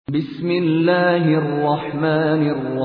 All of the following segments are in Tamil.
بسم الله الرحمن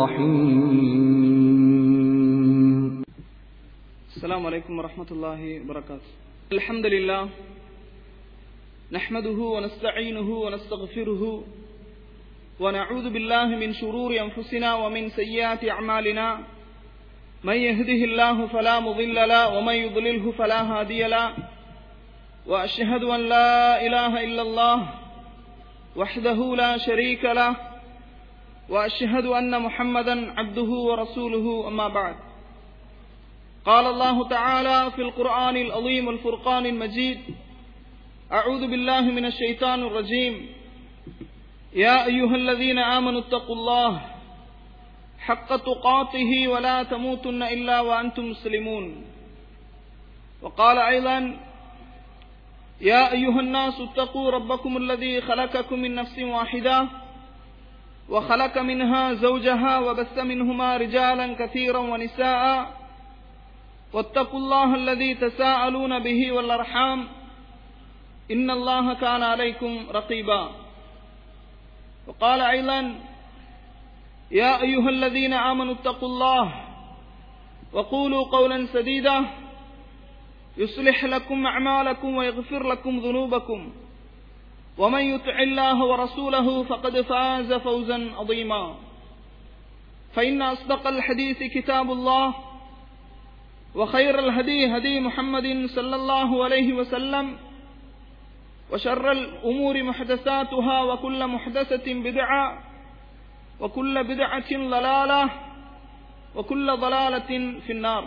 الرحيم السلام عليكم ورحمة الله وبركاته الحمد لله نحمده ونستعينه ونستغفره ونعوذ بالله من شرور أنفسنا ومن سيئات أعمالنا من يهده الله فلا مضل له ومن يضلله فلا هادي له وأشهد أن لا إله إلا الله وحده لا شريك له وأشهد أن محمدا عبده ورسوله أما بعد قال الله تعالى في القرآن العظيم الفرقان المجيد أعوذ بالله من الشيطان الرجيم يا أيها الذين آمنوا اتقوا الله حق تقاته ولا تموتن إلا وأنتم مسلمون وقال أيضا يا أيها الناس اتقوا ربكم الذي خلقكم من نفس واحدة وخلق منها زوجها وبث منهما رجالا كثيرا ونساء واتقوا الله الذي تساءلون به والأرحام إن الله كان عليكم رقيبا وقال أيضا يا أيها الذين آمنوا اتقوا الله وقولوا قولا سديدا يصلح لكم أعمالكم ويغفر لكم ذنوبكم ومن يطع الله ورسوله فقد فاز فوزا عظيما فإن أصدق الحديث كتاب الله وخير الهدي هدي محمد صلى الله عليه وسلم وشر الأمور محدثاتها وكل محدثة بدعة وكل بدعة ضلالة وكل ضلالة في النار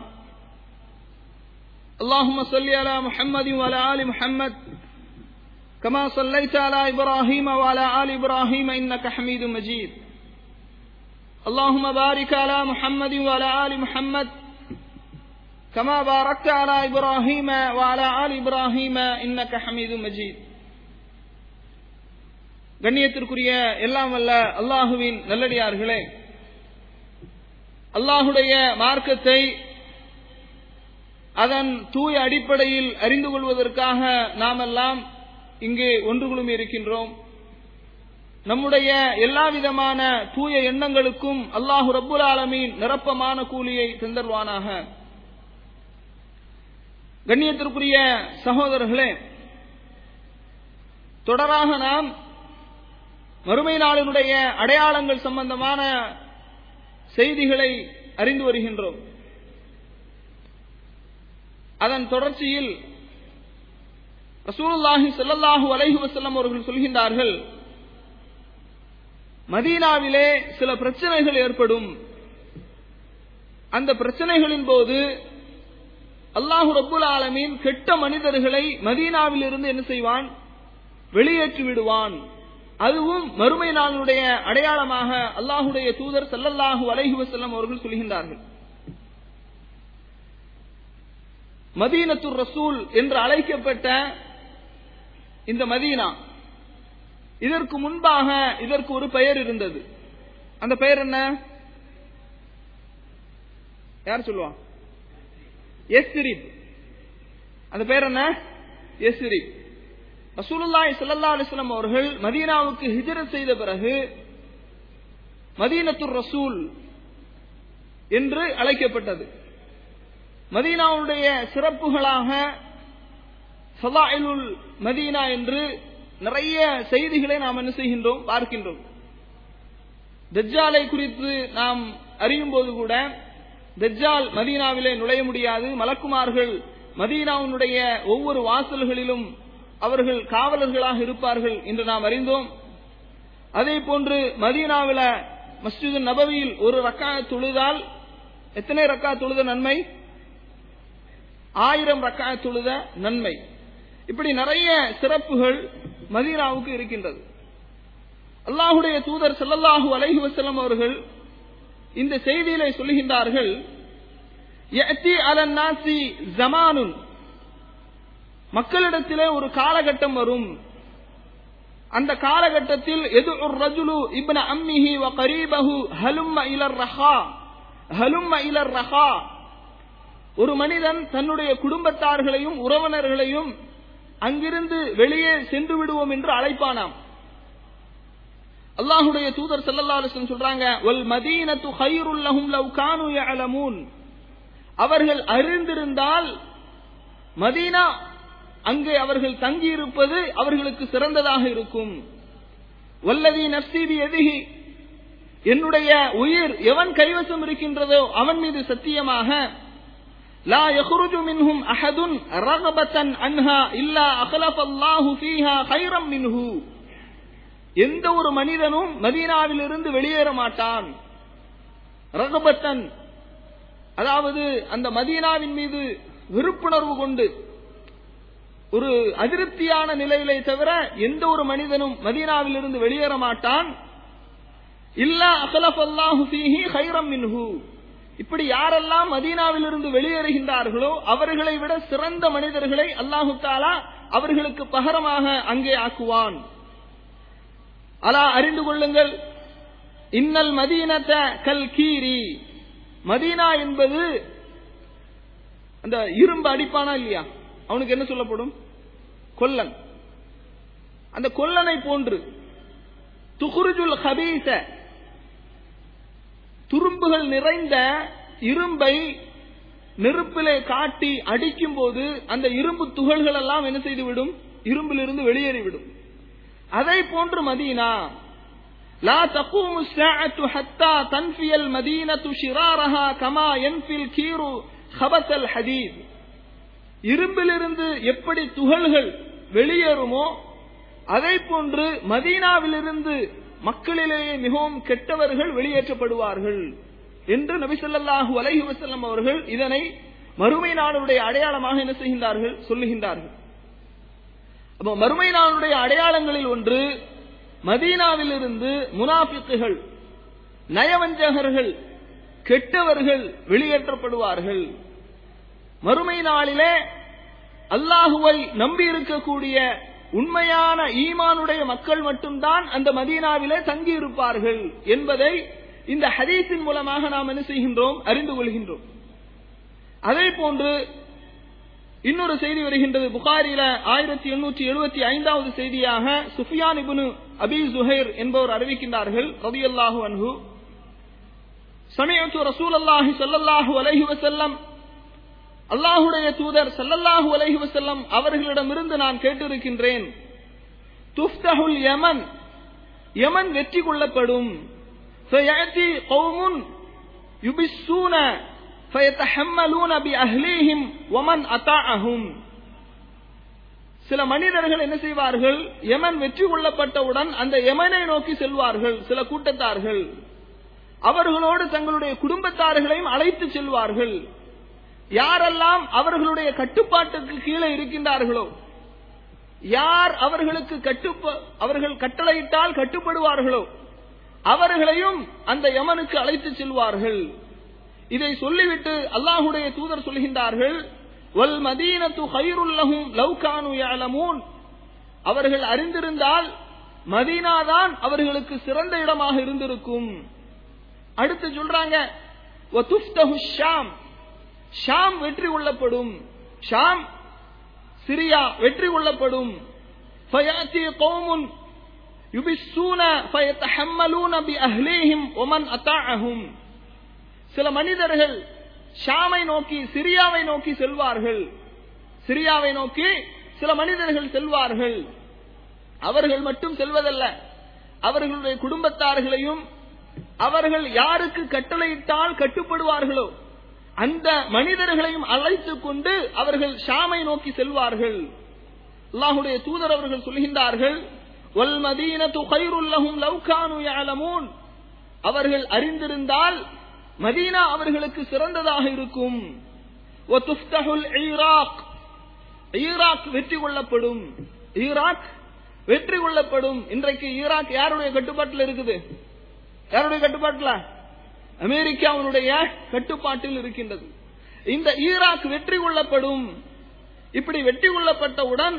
اللهم صل على محمد وعلى آل محمد كما صليت على إبراهيم وعلى آل إبراهيم إنك حميد مجيد اللهم بارك على محمد وعلى آل محمد كما باركت على إبراهيم وعلى آل إبراهيم إنك حميد مجيد கண்ணியத்திற்குரிய எல்லாம் வல்ல அல்லாஹுவின் நல்லடியார்களே அல்லாஹுடைய மார்க்கத்தை அதன் தூய அடிப்படையில் அறிந்து கொள்வதற்காக நாமெல்லாம் இங்கே ஒன்று குழுமி இருக்கின்றோம் நம்முடைய எல்லா விதமான தூய எண்ணங்களுக்கும் அல்லாஹு ரப்புல் ஆலமீன் நிரப்பமான கூலியை தந்தருவானாக கண்ணியத்திற்குரிய சகோதரர்களே தொடராக நாம் மறுமை நாளினுடைய அடையாளங்கள் சம்பந்தமான செய்திகளை அறிந்து வருகின்றோம் அதன் தொடர்ச்சியில் ரசூலுல்லாஹி ஸல்லல்லாஹு அலைஹி வஸல்லம் அவர்கள் சொல்கின்றார்கள் மதீனாவிலே சில பிரச்சனைகள் ஏற்படும் அந்த பிரச்சனைகளின் போது அல்லாஹு ரப்புல் ஆலமீன் கெட்ட மனிதர்களை மதீனாவில் இருந்து என்ன செய்வான் வெளியேற்றி விடுவான் அதுவும் மறுமை நாளுடைய அடையாளமாக அல்லாஹுடைய தூதர் சல்லல்லாஹு அலைஹி வஸல்லம் அவர்கள் சொல்கின்றார்கள் மதீனத்துர் ரசூல் என்று அழைக்கப்பட்ட இந்த மதீனா இதற்கு முன்பாக இதற்கு ஒரு பெயர் இருந்தது அந்த பெயர் என்ன யார் சொல்லுவா எஸ்ரிப் அந்த பெயர் என்ன எஸ்ரிப் ரசூலுல்லாஹி ஸல்லல்லாஹு அலைஹி வஸல்லம் அவர்கள் மதீனாவுக்கு ஹிஜ்ரத் செய்த பிறகு மதீனத்துர் ரசூல் என்று அழைக்கப்பட்டது மதீனாவுடைய சிறப்புகளாக சதாயிலுல் மதீனா என்று நிறைய செய்திகளை நாம் என்ன செய்கின்றோம் பார்க்கின்றோம் தஜ்ஜாலை குறித்து நாம் அறியும் போது கூட தஜ்ஜால் மதீனாவிலே நுழைய முடியாது மலக்குமார்கள் மதீனாவினுடைய ஒவ்வொரு வாசல்களிலும் அவர்கள் காவலர்களாக இருப்பார்கள் என்று நாம் அறிந்தோம் அதே போன்று மதீனாவில மஸ்ஜிது நபவியில் ஒரு ரக்கா தொழுதால் எத்தனை ரக்கா தொழுத நன்மை ஆயிரம் ரக்கா தொழுத நன்மை இப்படி நிறைய சிறப்புகள் மதீனாவுக்கு இருக்கின்றது அல்லாஹுடைய தூதர் செல்லல்லாஹு அலைஹி வசல்லம் அவர்கள் இந்த செய்தியிலே சொல்லுகின்றார்கள் ஜமானுன் மக்களிடத்திலே ஒரு காலகட்டம் வரும் அந்த காலகட்டத்தில் எது ஒரு ரஜுலு இப்ன அம்மிஹி வ கரீபஹு ஹலும்ம இலர் ரஹா ஹலும்ம இலர் ரஹா ஒரு மனிதன் தன்னுடைய குடும்பத்தார்களையும் உறவினர்களையும் அங்கிருந்து வெளியே சென்று விடுவோம் என்று அழைப்பானாம் அல்லாஹுடைய தூதர் ஸல்லல்லாஹு அலைஹி வஸல்லம் சொல்றாங்க வல் மதீனத்து கைருல் லஹும் லவ் கானு யஅலமூன் அவர்கள் அறிந்திருந்தால் மதீனா அங்கே அவர்கள் தங்கியிருப்பது அவர்களுக்கு சிறந்ததாக இருக்கும் வல்லதி நப்சீபி எதிகி என்னுடைய உயிர் எவன் கைவசம் இருக்கின்றதோ அவன் மீது சத்தியமாக லா யஹ்ருஜு மின்ஹும் அஹதுன் ரகபத்தன் அன்ஹா இல்லா அகலஃப் அல்லாஹு ஃபீஹா கைரம் மின்ஹு எந்த ஒரு மனிதனும் மதீனாவிலிருந்து வெளியேற மாட்டான் ரகபத்தன் அதாவது அந்த மதீனாவின் மீது விருப்புணர்வு கொண்டு ஒரு அதிருப்தியான நிலையிலே தவிர எந்த ஒரு மனிதனும் மதீனாவிலிருந்து வெளியேற மாட்டான் இல்லா அகலஃப் அல்லாஹு ஃபீஹி கைரம் மின்ஹு இப்படி யாரெல்லாம் மதீனாவிலிருந்து வெளியேறுகின்றார்களோ அவர்களை விட சிறந்த மனிதர்களை அல்லாஹு தாலா அவர்களுக்கு பகரமாக அங்கே ஆக்குவான் அலா அறிந்து கொள்ளுங்கள் இன்னல் மதீனத்த கல் கீரி மதீனா என்பது அந்த இரும்பு அடிப்பானா இல்லையா அவனுக்கு என்ன சொல்லப்படும் கொல்லன் அந்த கொல்லனை போன்று துகுருஜுல் ஹபீச துரும்புகள் நிறைந்த இரும்பை நெருப்பிலே காட்டி அடிக்கும் போது அந்த இரும்பு துகள்கள் எல்லாம் என்ன செய்துவிடும் இரும்பிலிருந்து வெளியேறிவிடும் அதை போன்று மதீனா لا تقوم الساعة حتى تنفي المدينة شرارها كما ينفي الكير خبث الحديد இரும்பிலிருந்து எப்படி துகள்கள் வெளியேறுமோ அதை போன்று மதீனாவிலிருந்து மக்களிலேயே மிகவும் கெட்டவர்கள் வெளியேற்றப்படுவார்கள் என்று நபிசல்லாஹு அலைஹி வசல்லம் அவர்கள் இதனை மறுமை நாளுடைய அடையாளமாக என்ன செய்கின்றார்கள் சொல்லுகின்றார்கள் அப்போ மறுமை நாளுடைய அடையாளங்களில் ஒன்று மதீனாவிலிருந்து முனாபிக்குகள் நயவஞ்சகர்கள் கெட்டவர்கள் வெளியேற்றப்படுவார்கள் மறுமை நாளிலே அல்லாஹுவை நம்பி இருக்கக்கூடிய உண்மையான ஈமானுடைய மக்கள் மட்டும்தான் அந்த மதீனாவிலே தங்கி இருப்பார்கள் என்பதை இந்த ஹதீஸின் மூலமாக நாம் என்ன செய்கின்றோம் அறிந்து கொள்கின்றோம் அதே போன்று இன்னொரு செய்தி வருகின்றது புகாரில ஆயிரத்தி எண்ணூற்றி எழுபத்தி ஐந்தாவது செய்தியாக சுஃபியான் இபுனு அபி ஜுஹைர் என்பவர் அறிவிக்கின்றார்கள் ரபியல்லாஹு அன்ஹு சமயத்து ரசூல் அல்லாஹி சல்லல்லாஹு அலைஹி வசல்லம் அல்லாஹுடைய தூதர் சல்லல்லாஹு அலைஹி வசல்லம் அவர்களிடமிருந்து நான் கேட்டிருக்கின்றேன் துஃப்தஹுல் யமன் யமன் வெற்றி கொள்ளப்படும் فيأتي قوم يبسون فيتحملون بأهليهم ومن أطاعهم சில மனிதர்கள் என்ன செய்வார்கள் யமன் வெற்றி கொள்ளப்பட்டவுடன் அந்த யமனை நோக்கி செல்வார்கள் சில கூட்டத்தார்கள் அவர்களோடு தங்களுடைய குடும்பத்தார்களையும் அழைத்து செல்வார்கள் யாரெல்லாம் அவர்களுடைய கட்டுப்பாட்டுக்கு கீழே இருக்கின்றார்களோ யார் அவர்களுக்கு கட்டுப்ப அவர்கள் கட்டளையிட்டால் கட்டுப்படுவார்களோ அவர்களையும் அந்த யமனுக்கு அழைத்து செல்வார்கள் இதை சொல்லிவிட்டு அல்லாஹுடைய தூதர் சொல்கின்றார்கள் வல் மதீனத்து ஹைருல்லஹும் லவ்கானு யாலமூன் அவர்கள் அறிந்திருந்தால் மதீனாதான் அவர்களுக்கு சிறந்த இடமாக இருந்திருக்கும் அடுத்து சொல்றாங்க ஷாம் ஷாம் வெற்றி கொள்ளப்படும் ஷாம் சிரியா வெற்றி கொள்ளப்படும் ஃபயாத்தி கௌமுன் யுபிஸ்ஸூன ஃபயத்தஹம்மலூன பிஅஹ்லீஹிம் வமன் அத்தாஅஹும் சில மனிதர்கள் ஷாமை நோக்கி சிரியாவை நோக்கி செல்வார்கள் சிரியாவை நோக்கி சில மனிதர்கள் செல்வார்கள் அவர்கள் மட்டும் செல்வதல்ல அவர்களுடைய குடும்பத்தார்களையும் அவர்கள் யாருக்கு கட்டளையிட்டால் கட்டுப்படுவார்களோ அந்த மனிதர்களையும் அழைத்துக் கொண்டு அவர்கள் ஷாமை நோக்கி செல்வார்கள் அல்லாஹுடைய தூதர் அவர்கள் சொல்கின்றார்கள் வல் மதீனத்து கைருல்லஹும் லவ்கானு யாலமூன் அவர்கள் அறிந்திருந்தால் மதீனா அவர்களுக்கு சிறந்ததாக இருக்கும் ஈராக் ஈராக் வெற்றி கொள்ளப்படும் ஈராக் வெற்றி கொள்ளப்படும் இன்றைக்கு ஈராக் யாருடைய கட்டுப்பாட்டில் இருக்குது யாருடைய கட்டுப்பாட்டில் அமெரிக்காவுடைய கட்டுப்பாட்டில் இருக்கின்றது இந்த ஈராக் வெற்றி கொள்ளப்படும் இப்படி வெற்றி கொள்ளப்பட்டவுடன்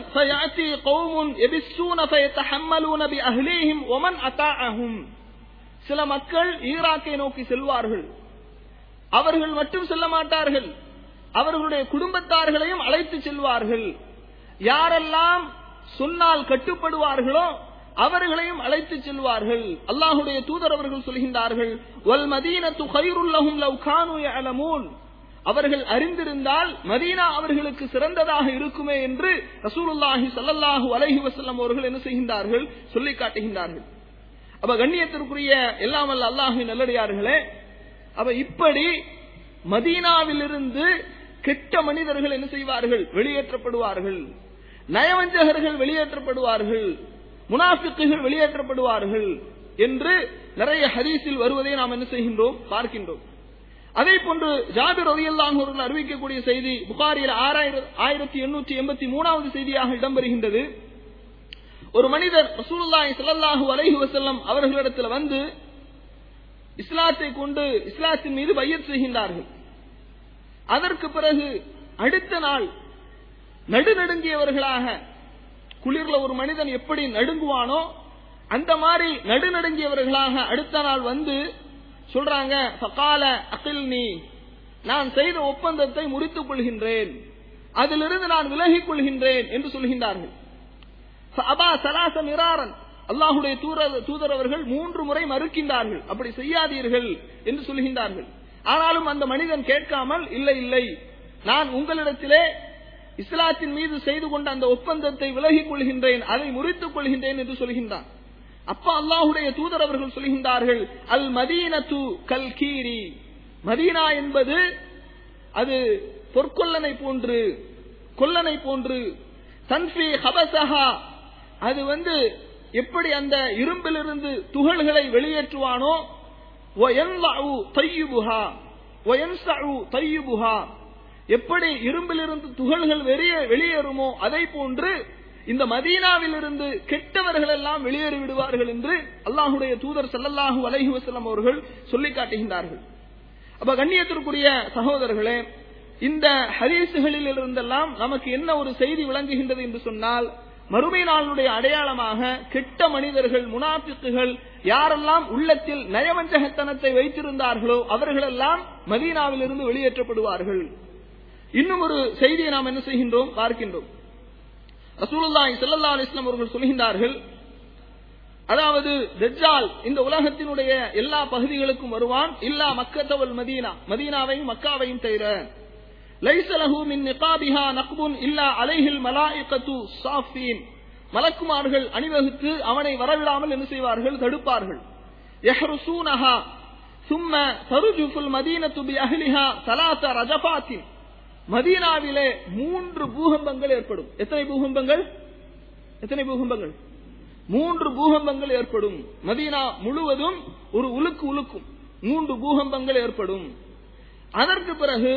சில மக்கள் ஈராக்கை நோக்கி செல்வார்கள் அவர்கள் மட்டும் செல்ல மாட்டார்கள் அவர்களுடைய குடும்பத்தார்களையும் அழைத்து செல்வார்கள் யாரெல்லாம் சொன்னால் கட்டுப்படுவார்களோ அவர்களையும் அழைத்து செல்வார்கள் அல்லாஹுடைய தூதர் அவர்கள் சொல்கின்றார்கள் வல் மதீனத்து கைருல்லஹும் லவ் கானு யஅலமூன் அவர்கள் அறிந்திருந்தால் மதீனா அவர்களுக்கு சிறந்ததாக இருக்குமே என்று ரசூலுல்லாஹி ஸல்லல்லாஹு அலைஹி வஸல்லம் அவர்கள் என்ன செய்கின்றார்கள் சொல்லி காட்டுகின்றார்கள் அப்ப கண்ணியத்திற்குரிய எல்லாம் அல்ல அல்லாஹின் நல்லடியார்களே அப்ப இப்படி மதீனாவிலிருந்து கெட்ட மனிதர்கள் என்ன செய்வார்கள் வெளியேற்றப்படுவார்கள் நயவஞ்சகர்கள் வெளியேற்றப்படுவார்கள் முனாஃபிக்குகள் வெளியேற்றப்படுவார்கள் என்று நிறைய ஹதீஸில் வருவதை நாம் என்ன செய்கின்றோம் பார்க்கின்றோம் அதே போன்று ஜாபிர் ரலியல்லாஹு அவர்கள் அறிவிக்கக்கூடிய செய்தி புகாரியில் ஆயிரத்தி எண்ணூற்றி எண்பத்தி மூணாவது செய்தியாக இடம்பெறுகின்றது ஒரு மனிதர் ரசூலுல்லாஹி ஸல்லல்லாஹு அலைஹி வஸல்லம் அவர்களிடத்தில் வந்து இஸ்லாத்தை கொண்டு இஸ்லாத்தின் மீது பையத் செய்கின்றார்கள் அதற்கு பிறகு அடுத்த நாள் நடுநடுங்கியவர்களாக குளிர்ல ஒரு மனிதன் எப்படி நடுங்குவானோ அந்த மாதிரி நடுநடுங்கியவர்களாக அடுத்த நாள் வந்து சொல்றாங்க ஃபகால அகில் நீ நான் செய்த ஒப்பந்தத்தை முறித்துக் கொள்கின்றேன் அதிலிருந்து நான் விலகிக் கொள்கின்றேன் என்று சொல்கின்றார்கள் அபா சலாச மிராரன் அல்லாஹுடைய தூதர் அவர்கள் மூன்று முறை மறுக்கின்றார்கள் அப்படி செய்யாதீர்கள் என்று சொல்கின்றார்கள் ஆனாலும் அந்த மனிதன் கேட்காமல் இல்லை இல்லை நான் உங்களிடத்திலே இஸ்லாத்தின் மீது செய்து கொண்ட அந்த ஒப்பந்தத்தை விலகிக் கொள்கின்றேன் அதை முறித்துக் கொள்கின்றேன் என்று சொல்கின்றான் அப்ப அல்லாஹுடைய தூதர் அவர்கள் சொல்கின்றார்கள் அல் மதீனத்து கல் கீரி மதீனா என்பது அது பொற்கொல்லனை போன்று கொல்லனை போன்று தன்ஃபி ஹபசஹா அது வந்து எப்படி அந்த இரும்பிலிருந்து துகள்களை வெளியேற்றுவானோ எப்படி இரும்பிலிருந்து துகள்கள் வெளியேறுமோ அதை போன்று இந்த மதீனாவிலிருந்து கெட்டவர்கள் எல்லாம் வெளியேறி விடுவார்கள் என்று அல்லாஹுடைய தூதர் சல்லல்லாஹு அலைஹி வசல்லம் அவர்கள் சொல்லி காட்டுகின்றார்கள் அப்ப கண்ணியத்திற்குரிய சகோதரர்களே இந்த ஹதீசுகளில் இருந்தெல்லாம் நமக்கு என்ன ஒரு செய்தி விளங்குகின்றது என்று சொன்னால் மறுமை நாளுடைய அடையாளமாக கெட்ட மனிதர்கள் முனாபிக்குகள் யாரெல்லாம் உள்ளத்தில் நயவஞ்சகத்தனத்தை வைத்திருந்தார்களோ அவர்களெல்லாம் மதீனாவிலிருந்து வெளியேற்றப்படுவார்கள் இன்னும் ஒரு செய்தியை நாம் என்ன செய்கின்றோம் பார்க்கின்றோம் ரசூலுல்லாஹி ஸல்லல்லாஹு அலைஹி வஸல்லம் அவர்கள் சொல்கின்றார்கள் அதாவது தஜ்ஜால் இந்த உலகத்தினுடைய எல்லா பகுதிகளுக்கும் வருவான் இல்லா மக்கத்தவல் மதீனா மதீனாவையும் மக்காவையும் தவிர லைஸ லஹு மின் நிகாபிஹா நக்புன் இல்லா அலைஹில் மலாயிகத்து சாஃபீன் மலக்குமார்கள் அணிவகுத்து அவனை வரவிடாமல் என்ன செய்வார்கள் தடுப்பார்கள் யஹ்ருசூனஹா ثم ترجف المدينة بأهلها ثلاث رجفات மதீனாவிலே மூன்று பூகம்பங்கள் ஏற்படும் எத்தனை பூகம்பங்கள் எத்தனை பூகம்பங்கள் மூன்று பூகம்பங்கள் ஏற்படும் மதீனா முழுவதும் ஒரு உலுக்கு உலுக்கும் மூன்று பூகம்பங்கள் ஏற்படும் அதற்கு பிறகு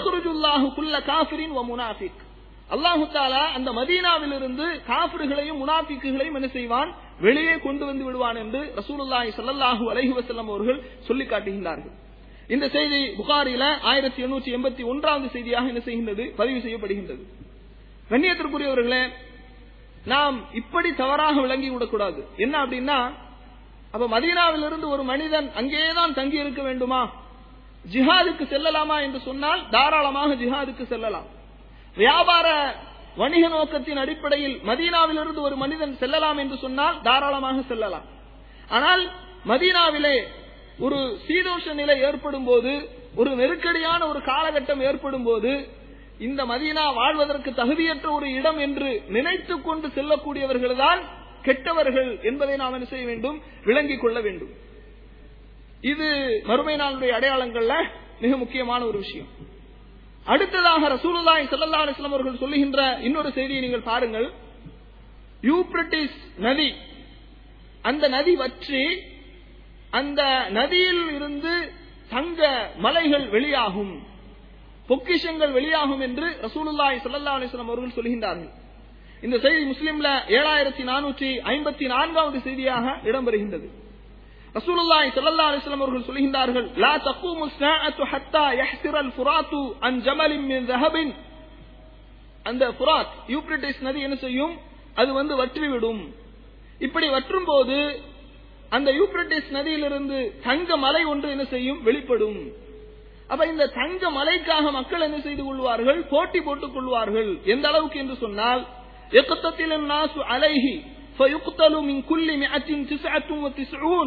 அல்லாஹு தாலா அந்த மதீனாவிலிருந்து காபிர்களையும் முனாபிக்குகளையும் என்ன செய்வான் வெளியே கொண்டு வந்து விடுவான் என்று ரசூலுல்லாஹி ஸல்லல்லாஹு அலைஹி வஸல்லம் அவர்கள் சொல்லி காட்டுகின்றார்கள் இந்த செய்தி புகாரில ஆயிரத்தி எண்ணூற்றி எண்பத்தி ஒன்றாவது செய்தியாக என்ன செய்கின்றது பதிவு செய்யப்படுகின்றது கண்ணியத்திற்குரியவர்களே நாம் இப்படி தவறாக விளங்கி விடக்கூடாது என்ன அப்படின்னா அப்ப மதீனாவிலிருந்து ஒரு மனிதன் அங்கேதான் தங்கி இருக்க வேண்டுமா ஜிஹாதுக்கு செல்லலாமா என்று சொன்னால் தாராளமாக ஜிஹாதுக்கு செல்லலாம் வியாபார வணிக நோக்கத்தின் அடிப்படையில் மதீனாவிலிருந்து ஒரு மனிதன் செல்லலாம் என்று சொன்னால் தாராளமாக செல்லலாம் ஆனால் மதீனாவிலே ஒரு சீதோஷ நிலை ஏற்படும் போது ஒரு நெருக்கடியான ஒரு காலகட்டம் ஏற்படும் போது இந்த மதீனா வாழ்வதற்கு தகுதியற்ற ஒரு இடம் என்று நினைத்து கொண்டு செல்லக்கூடியவர்கள் தான் கெட்டவர்கள் என்பதை நாம் என்ன செய்ய வேண்டும் விளங்கிக் கொள்ள வேண்டும் இது மறுமை நாளுடைய அடையாளங்கள்ல மிக முக்கியமான ஒரு விஷயம் அடுத்ததாக ரசூலுல்லாஹி ஸல்லல்லாஹு அலைஹி வஸல்லம் அவர்கள் சொல்லுகின்ற இன்னொரு செய்தியை நீங்கள் பாருங்கள் யூப்ரட்டிஸ் நதி அந்த நதி வற்றி அந்த நதியில் இருந்து தங்க மலைகள் வெளியாகும் பொக்கிஷங்கள் வெளியாகும் என்று ரசூலுல்லாஹி ஸல்லல்லாஹு அலைஹி வஸல்லம் அவர்கள் சொல்கின்றார்கள் இந்த செய்தி முஸ்லிம்ல ஏழாயிரத்தி நானூற்றி ஐம்பத்தி நான்காவது செய்தியாக இடம்பெறுகின்றது ரசூலுல்லாஹி ஸல்லல்லாஹு அலைஹி வஸல்லம் அவர்கள் சொல்கின்றார்கள் லா தக்கூமு ஸாஅத்து ஹத்தா யஹ்சிரல் ஃபுராத்து அன் ஜமலின் மின் ذهب அந்த ஃபுராத் யூப்ரட்டிஸ் நதி என்ன செய்யும் அது வந்து வற்றிவிடும் இப்படி வற்றும் போது அந்த யூப்ரட்டிஸ் நதியிலிருந்து தங்க மலை ஒன்று என்ன செய்யும் வெளிப்படும் அப்ப இந்த தங்க மலைக்காக மக்கள் என்ன செய்து கொள்வார்கள் போட்டி போட்டுக் கொள்வார்கள் எந்த அளவுக்கு என்று சொன்னால் எக்கத்தத்தில் நாசு அலைஹி فَيُقْتَلُ مِنْ كُلِّ مِئَةٍ تِسْعَةٌ وَتِسْعُونَ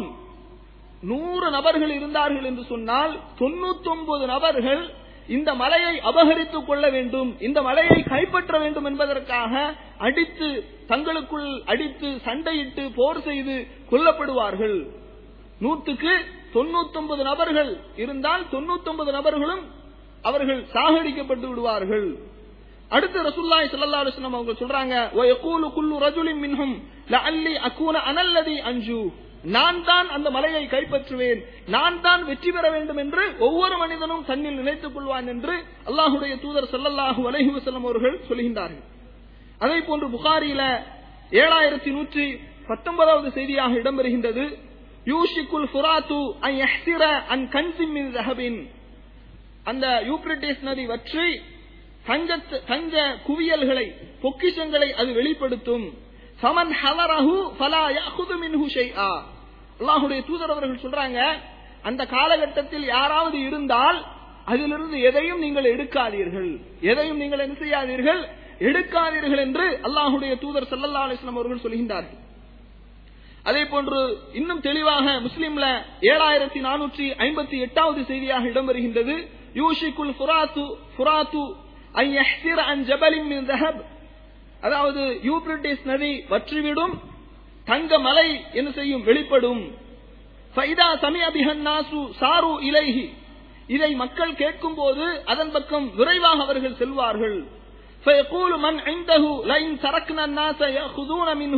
நூறு நபர்கள் இருந்தார்கள் என்று சொன்னால் தொண்ணூத்தொன்பது நபர்கள் இந்த மலையை அபகரித்துக் கொள்ள வேண்டும் இந்த மலையை கைப்பற்ற வேண்டும் என்பதற்காக அடித்து தங்களுக்குள் அடித்து சண்டையிட்டு போர் செய்து கொல்லப்படுவார்கள் நூற்றுக்கு தொண்ணூத்தொன்பது நபர்கள் இருந்தால் தொண்ணூத்தொன்பது நபர்களும் அவர்கள் சாகடிக்கப்பட்டு விடுவார்கள் அடுத்து ரசூலுல்லாஹி ஸல்லல்லாஹு அலைஹி வஸல்லம் அவங்க சொல்றாங்க வ யகூலு குல்லு ரஜுலின் மின்ஹும் லஅல்லி அகூன அனல்லதி அன்ஜு நான் தான் அந்த மலையை கைப்பற்றுவேன் நான் தான் வெற்றி பெற வேண்டும் என்று ஒவ்வொரு மனிதனும் தன்னில் நினைத்துக் கொள்வான் என்று அல்லாஹுடைய தூதர் ஸல்லல்லாஹு அலைஹி வஸல்லம் அவர்கள் சொல்கின்றார்கள் அதே போன்று புகாரியில ஏழாயிரத்தி நூற்றி பத்தொன்பதாவது செய்தியாக இடம்பெறுகின்றது யூஷிக்குல் ஃபுராத்து அன் யஹ்சிர அன் கன்சிம் மின் ரஹபின் அந்த யூப்ரட்டிஸ் நதி வற்றி தங்க தங்க குவியல்களை பொக்கிஷங்களை அது வெளிப்படுத்தும் சமன் ஹலரஹு ஃபலா யஅഖுது மின்ஹு ஷைஆ அல்லாஹ்வுடைய தூதர் அவர்கள் சொல்றாங்க அந்த காலகட்டத்தில் யாராவது இருந்தால் அதிலிருந்து எதையும் நீங்கள் எடுக்காதீர்கள் எதையும் நீங்கள் என்ன செய்யாதீர்கள் எடுக்காதீர்கள் என்று அல்லாஹ்வுடைய தூதர் ஸல்லல்லாஹு அலைஹி வஸல்லம் அவர்கள் சொல்கின்றார்கள் அதே போன்று இன்னும் தெளிவாக முஸ்லிம்ல ஏழாயிரத்தி நானூற்றி ஐம்பத்தி எட்டாவது செய்தியாக இடம்பெறுகின்றது யூஷிக்குல் ஃபுராத்து ஃபுராத்து ஐ யஹ்சிர அன் ஜபலின் மின் தஹப் அதாவது யூப்ரட்டிஸ் நதி வற்றிவிடும் தங்க மலை என்ன செய்யும் வெளிப்படும் ஃபைதா சமிய பிஹன் நாசு சாரு இலைஹி இதை மக்கள் கேட்கும் போது அதன் பக்கம் விரைவாக அவர்கள் செல்வார்கள் فيقول من عنده لئن تركنا الناس يأخذون منه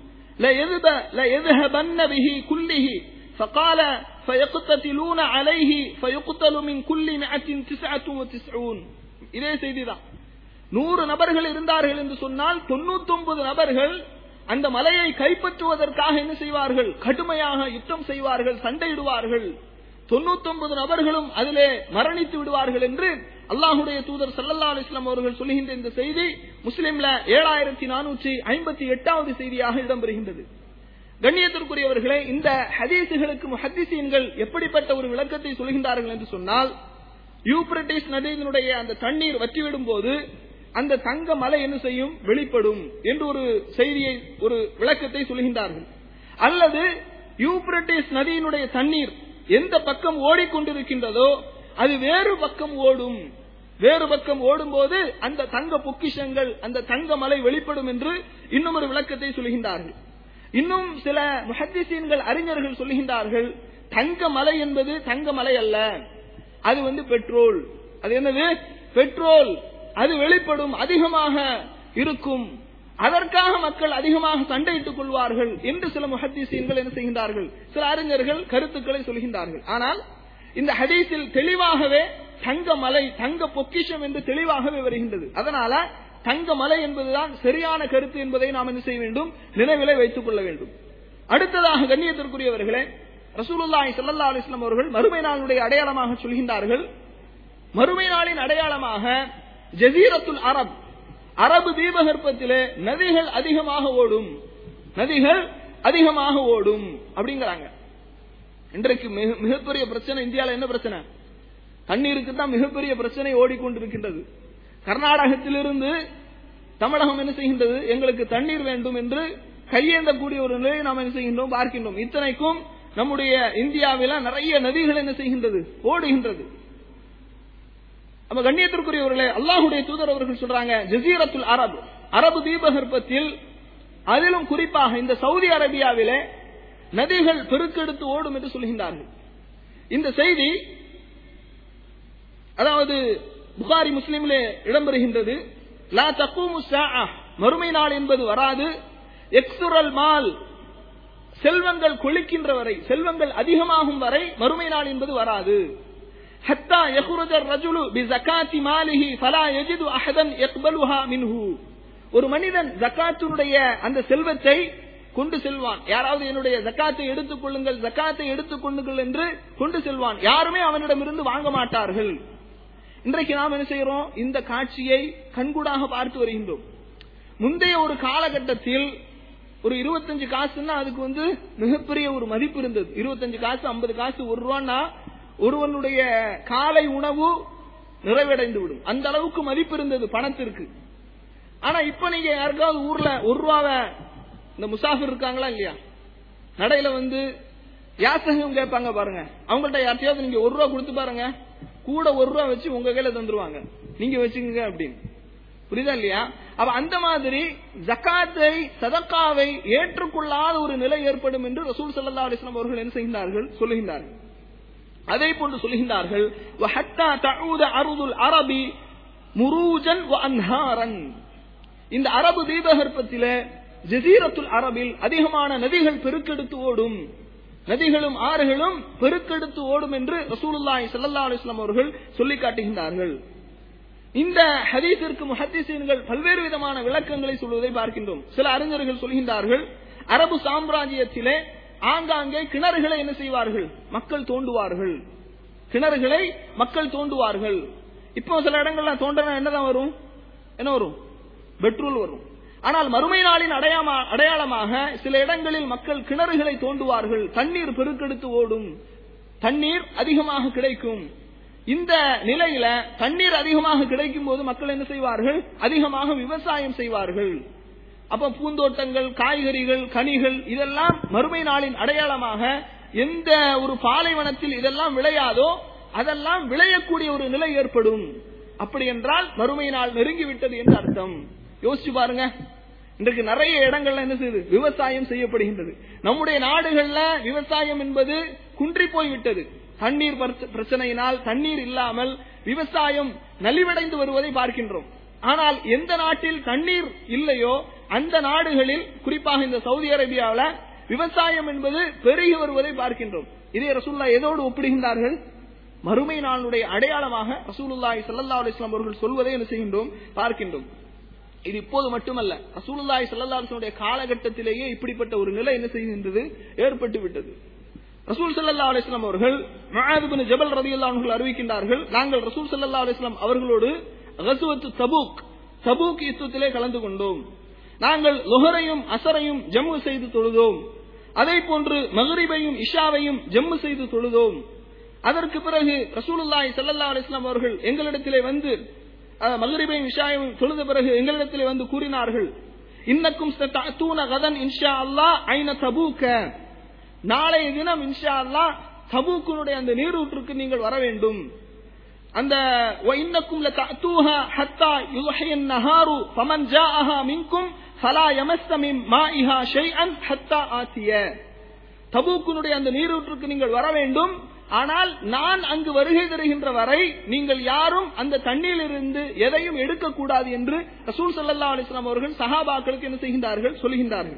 ليذهب ليذهبن به كله فقال فيقتتلون عليه فيقتل من كل مئة تسعة وتسعون இதே செய்திதான் நூறு நபர்கள் இருந்தார்கள் என்று சொன்னால் தொண்ணூத்தொன்பது நபர்கள் அந்த மலையை கைப்பற்றுவதற்காக என்ன செய்வார்கள் கடுமையாக யுத்தம் செய்வார்கள் சண்டையிடுவார்கள் தொண்ணூத்தொன்பது நபர்களும் அதிலே மரணித்து விடுவார்கள் என்று அல்லாஹுடைய தூதர் சல்லல்லா அலிஸ்லாம் அவர்கள் சொல்லுகின்ற இந்த செய்தி முஸ்லிம்ல ஏழாயிரத்தி நானூற்றி ஐம்பத்தி எட்டாவது செய்தியாக இடம்பெறுகின்றது கண்ணியத்திற்குரியவர்களே இந்த ஹதீசுகளுக்கு முஹத்திசீன்கள் எப்படிப்பட்ட ஒரு விளக்கத்தை சொல்கின்றார்கள் என்று சொன்னால் யூப்ரட்டிஸ் நதியினுடைய அந்த தண்ணீர் வற்றிவிடும் போது அந்த தங்க மலை என்ன செய்யும் வெளிப்படும் என்று ஒரு செய்தியை ஒரு விளக்கத்தை சொல்கின்றார்கள் அல்லது யூப்ரட்டிஸ் நதியினுடைய தண்ணீர் எந்த பக்கம் ஓடிக்கொண்டிருக்கின்றதோ அது வேறு பக்கம் ஓடும் வேறு பக்கம் ஓடும் போது அந்த தங்க பொக்கிஷங்கள் அந்த தங்க மலை வெளிப்படும் என்று இன்னும் ஒரு விளக்கத்தை சொல்கின்றார்கள் இன்னும் சில முஹத்திசீன்கள் அறிஞர்கள் சொல்லுகின்றார்கள் தங்க மலை என்பது தங்க மலை அல்ல அது வந்து பெட்ரோல் அது என்னது பெட்ரோல் அது வெளிப்படும் அதிகமாக இருக்கும் அதற்காக மக்கள் அதிகமாக சண்டையிட்டுக் கொள்வார்கள் என்று சில முஹத்திசீன்கள் என்ன செய்கின்றார்கள் சில அறிஞர்கள் கருத்துக்களை சொல்கின்றார்கள் ஆனால் இந்த ஹதீஸில் தெளிவாகவே தங்க மலை தங்க பொக்கிஷம் என்று தெளிவாகவே வருகின்றது அதனால தங்க மலை என்பதுதான் சரியான கருத்து என்பதை நாம் என்ன செய்ய வேண்டும் நினைவிலே வைத்துக் கொள்ள வேண்டும் அடுத்ததாக கண்ணியத்திற்குரியவர்களே ரசூலுல்லாஹி ஸல்லல்லாஹு அலைஹி வஸல்லம் அவர்கள் மறுமை நாளுடைய அடையாளமாக சொல்கின்றார்கள் மறுமை நாளின் அடையாளமாக ஜசீரத்துல் அரப் அரபு தீபகற்பத்திலே நதிகள் அதிகமாக ஓடும் நதிகள் அதிகமாக ஓடும் அப்படிங்கிறாங்க இன்றைக்கு மிக- மிகப்பெரிய பிரச்சனை இந்தியால என்ன பிரச்சனை தண்ணீருக்கு தான் மிகப்பெரிய பிரச்சனை ஓடிக்கொண்டிருக்கின்றது கர்நாடகத்திலிருந்து தமிழகம் என்ன செய்கின்றது எங்களுக்கு தண்ணீர் வேண்டும் என்று கையேந்தக்கூடிய ஒரு நிலையை நாம் என்ன செய்கின்றோம் பார்க்கின்றோம் இத்தனைக்கும் நம்முடைய இந்தியாவில நிறைய நதிகள் என்ன செய்கின்றது ஓடுகின்றது நம்ம கண்ணியத்திற்குரியவர்களே அல்லாஹுடைய தூதர் அவர்கள் சொல்றாங்க ஜசீரத்துல் அரபு அரபு தீபகற்பத்தில் அதிலும் குறிப்பாக இந்த சவுதி அரேபியாவிலே நதிகள் பெருக்கெடுத்து ஓடும் என்று சொல்கின்றார்கள் இந்த செய்தி அதாவது புகாரி முஸ்லிமிலே இடம்பெறுகின்றது லா தக்கூமு ஸாஅ மறுமை நாள் என்பது வராது எக்ஸுரல் மால் செல்வங்கள் கொளிக்கின்ற வரை செல்வங்கள் அதிகமாகும் வரை மறுமை நாள் என்பது வராது ஹத்தா யஹ்ருஜ الرجل بزكاة ماله فلا يجد احدا يقبلها منه ஒரு மனிதன் ஜக்காத்தினுடைய அந்த செல்வத்தை கொண்டு செல்வான் யாராவது என்னுடைய ஜக்காத்தை எடுத்துக் கொள்ளுங்கள் ஜக்காத்தை எடுத்துக் கொள்ளுங்கள் என்று கொண்டு செல்வான் யாருமே அவனிடமிருந்து வாங்க மாட்டார்கள் இன்றைக்கு நாம் என்ன செய்கிறோம் இந்த காட்சியை கண்கூடாக பார்த்து வருகின்றோம் முந்தைய ஒரு காலகட்டத்தில் ஒரு இருபத்தஞ்சு காசுன்னா அதுக்கு வந்து மிகப்பெரிய ஒரு மதிப்பு இருந்தது இருபத்தஞ்சு காசு ஐம்பது காசு ஒரு ரூபான்னா ஒருவனுடைய காலை உணவு நிறைவடைந்து விடும் அந்த அளவுக்கு மதிப்பு இருந்தது பணத்திற்கு ஆனா இப்ப நீங்க யாருக்காவது ஊர்ல ஒரு ரூபாவை இந்த முசாஃபிர் இருக்காங்களா இல்லையா நடையில வந்து யாசகம் கேட்பாங்க பாருங்க அவங்கள்ட்ட யார்ட்டையாவது நீங்க ஒரு ரூபா கொடுத்து பாருங்க கூட ஒரு ரூபா வச்சு உங்க கையில தந்துருவாங்க நீங்க வச்சுக்கோங்க அப்படின்னு புரியுதா இல்லையா அப்ப அந்த மாதிரி ஜக்காத்தை சதக்காவை ஏற்றுக்கொள்ளாத ஒரு நிலை ஏற்படும் என்று ரசூல் ஸல்லல்லாஹு அலைஹி வஸல்லம் அவர்கள் என்ன செய்கின்றார்கள் சொல்லுகின்றார்கள் அதே போன்று சொல்லுகின்றார்கள் وَحَتَّى تَعُودَ أَرْضُ الْعَرَبِ مُرُوجًا وَأَنْهَارًا இந்த அரபு தீபகற்பத்திலே ஜசீரத்துல் அரபில் அதிகமான நதிகள் பெருக்கெடுத்து ஓடும் நதிகளும் ஆறுகளும் பெருக்கெடுத்து ஓடும் என்று ரசூலுல்லாஹி ஸல்லல்லாஹு அலைஹி வஸல்லம் அவர்கள் சொல்லி காட்டுகின்றார்கள் இந்த ஹதீஸிற்கு முஹத்திசீன்கள் பல்வேறு விதமான விளக்கங்களை சொல்வதை பார்க்கின்றோம் சில அறிஞர்கள் சொல்கின்றார்கள் அரபு சாம்ராஜ்யத்திலே ஆங்காங்கே கிணறுகளை என்ன செய்வார்கள் மக்கள் தோண்டுவார்கள் கிணறுகளை மக்கள் தோண்டுவார்கள் இப்போ சில இடங்கள்ல தோண்டனா என்னதான் வரும் என்ன வரும் பெட்ரோல் வரும் ஆனால் மறுமை நாளின் அடையாம அடையாளமாக சில இடங்களில் மக்கள் கிணறுகளை தோண்டுவார்கள் தண்ணீர் பெருக்கெடுத்து ஓடும் தண்ணீர் அதிகமாக கிடைக்கும் இந்த நிலையில தண்ணீர் அதிகமாக கிடைக்கும் போது மக்கள் என்ன செய்வார்கள் அதிகமாக விவசாயம் செய்வார்கள் அப்ப பூந்தோட்டங்கள் காய்கறிகள் கனிகள் இதெல்லாம் மறுமை நாளின் அடையாளமாக எந்த ஒரு பாலைவனத்தில் இதெல்லாம் விளையாதோ அதெல்லாம் விளையக்கூடிய ஒரு நிலை ஏற்படும் அப்படி என்றால் மறுமை நாள் நெருங்கிவிட்டது என்று அர்த்தம் யோசிச்சு பாருங்க இன்றைக்கு நிறைய இடங்கள்ல என்ன செய்யுது விவசாயம் செய்யப்படுகின்றது நம்முடைய நாடுகள்ல விவசாயம் என்பது குன்றி போய்விட்டது தண்ணீர் பிரச்ச- பிரச்சனையினால் தண்ணீர் இல்லாமல் விவசாயம் நலிவடைந்து வருவதை பார்க்கின்றோம் ஆனால் எந்த நாட்டில் தண்ணீர் இல்லையோ அந்த நாடுகளில் குறிப்பாக இந்த சவுதி அரேபியாவில் விவசாயம் என்பது பெருகி வருவதை பார்க்கின்றோம் இதே ரசூல்லா எதோடு ஒப்பிடுகின்றார்கள் மறுமை நாளுடைய அடையாளமாக ரசூலுல்லாஹி ஸல்லல்லாஹு அலைஹி வஸல்லம் அவர்கள் சொல்வதை என்ன செய்கின்றோம் பார்க்கின்றோம் இது இப்போது மட்டுமல்ல ரசூலுல்லாஹி ஸல்லல்லாஹு அலைஹி வஸல்லம் காலகட்டத்திலேயே இப்படிப்பட்ட ஒரு நிலை என்ன செய்கின்றது ஏற்பட்டு விட்டது ரசூல் ஸல்லல்லாஹு அலைஹி வஸல்லம் அவர்கள் முஆத் இப்னு ஜபல் ரலியல்லாஹு அன்ஹு அறிவிக்கின்றார்கள் நாங்கள் ரசூல் ஸல்லல்லாஹு அலைஹி வஸல்லம் அவர்களோடு கஸ்வத் தபூக் தபூக் யுத்தத்திலே கலந்து கொண்டோம் நாங்கள் லுஹரையும் அசரையும் ஜம்மு செய்து தொழுதோம் அதே போன்று மகரிபையும் இஷாவையும் ஜம்மு செய்து தொழுதோம் அதற்கு பிறகு ரசூலுல்லாஹி ஸல்லல்லாஹு அலைஹி வஸல்லம் அவர்கள் எங்களிடத்திலே வந்து அஹ், மகரிபையும் இஷாவையும் தொழுத பிறகு எங்களிடத்திலே வந்து கூறினார்கள் இன்னக்கும் தூன கதன் இன்ஷா அல்லாஹ் ஐன தபூக்க நாளைய தினம் இன்ஷா அல்லாஹ் தபூக்கினுடைய அந்த நீரூற்றுக்கு நீங்கள் வர வேண்டும் அந்த وَإِنَّكُمْ لَتَأْتُوهَا حَتَّى يُضْحِيَ النَّهَارُ فَمَنْ جَاءَهَا مِنْكُمْ فَلَا يَمَسَّ مِنْ مَائِهَا شَيْئًا حَتَّى آتِيَ தபூக்கினுடைய அந்த நீரூற்றுக்கு நீங்கள் வர வேண்டும் ஆனால் நான் அங்கு வருகை தருகின்ற வரை நீங்கள் யாரும் அந்த தண்ணீரிலிருந்து எதையும் எடுக்கக்கூடாது என்று ரசூல் ஸல்லல்லாஹு அலைஹி வஸல்லம் அவர்கள் சஹாபாக்களுக்கு என்ன செய்கின்றார்கள் சொல்கின்றார்கள்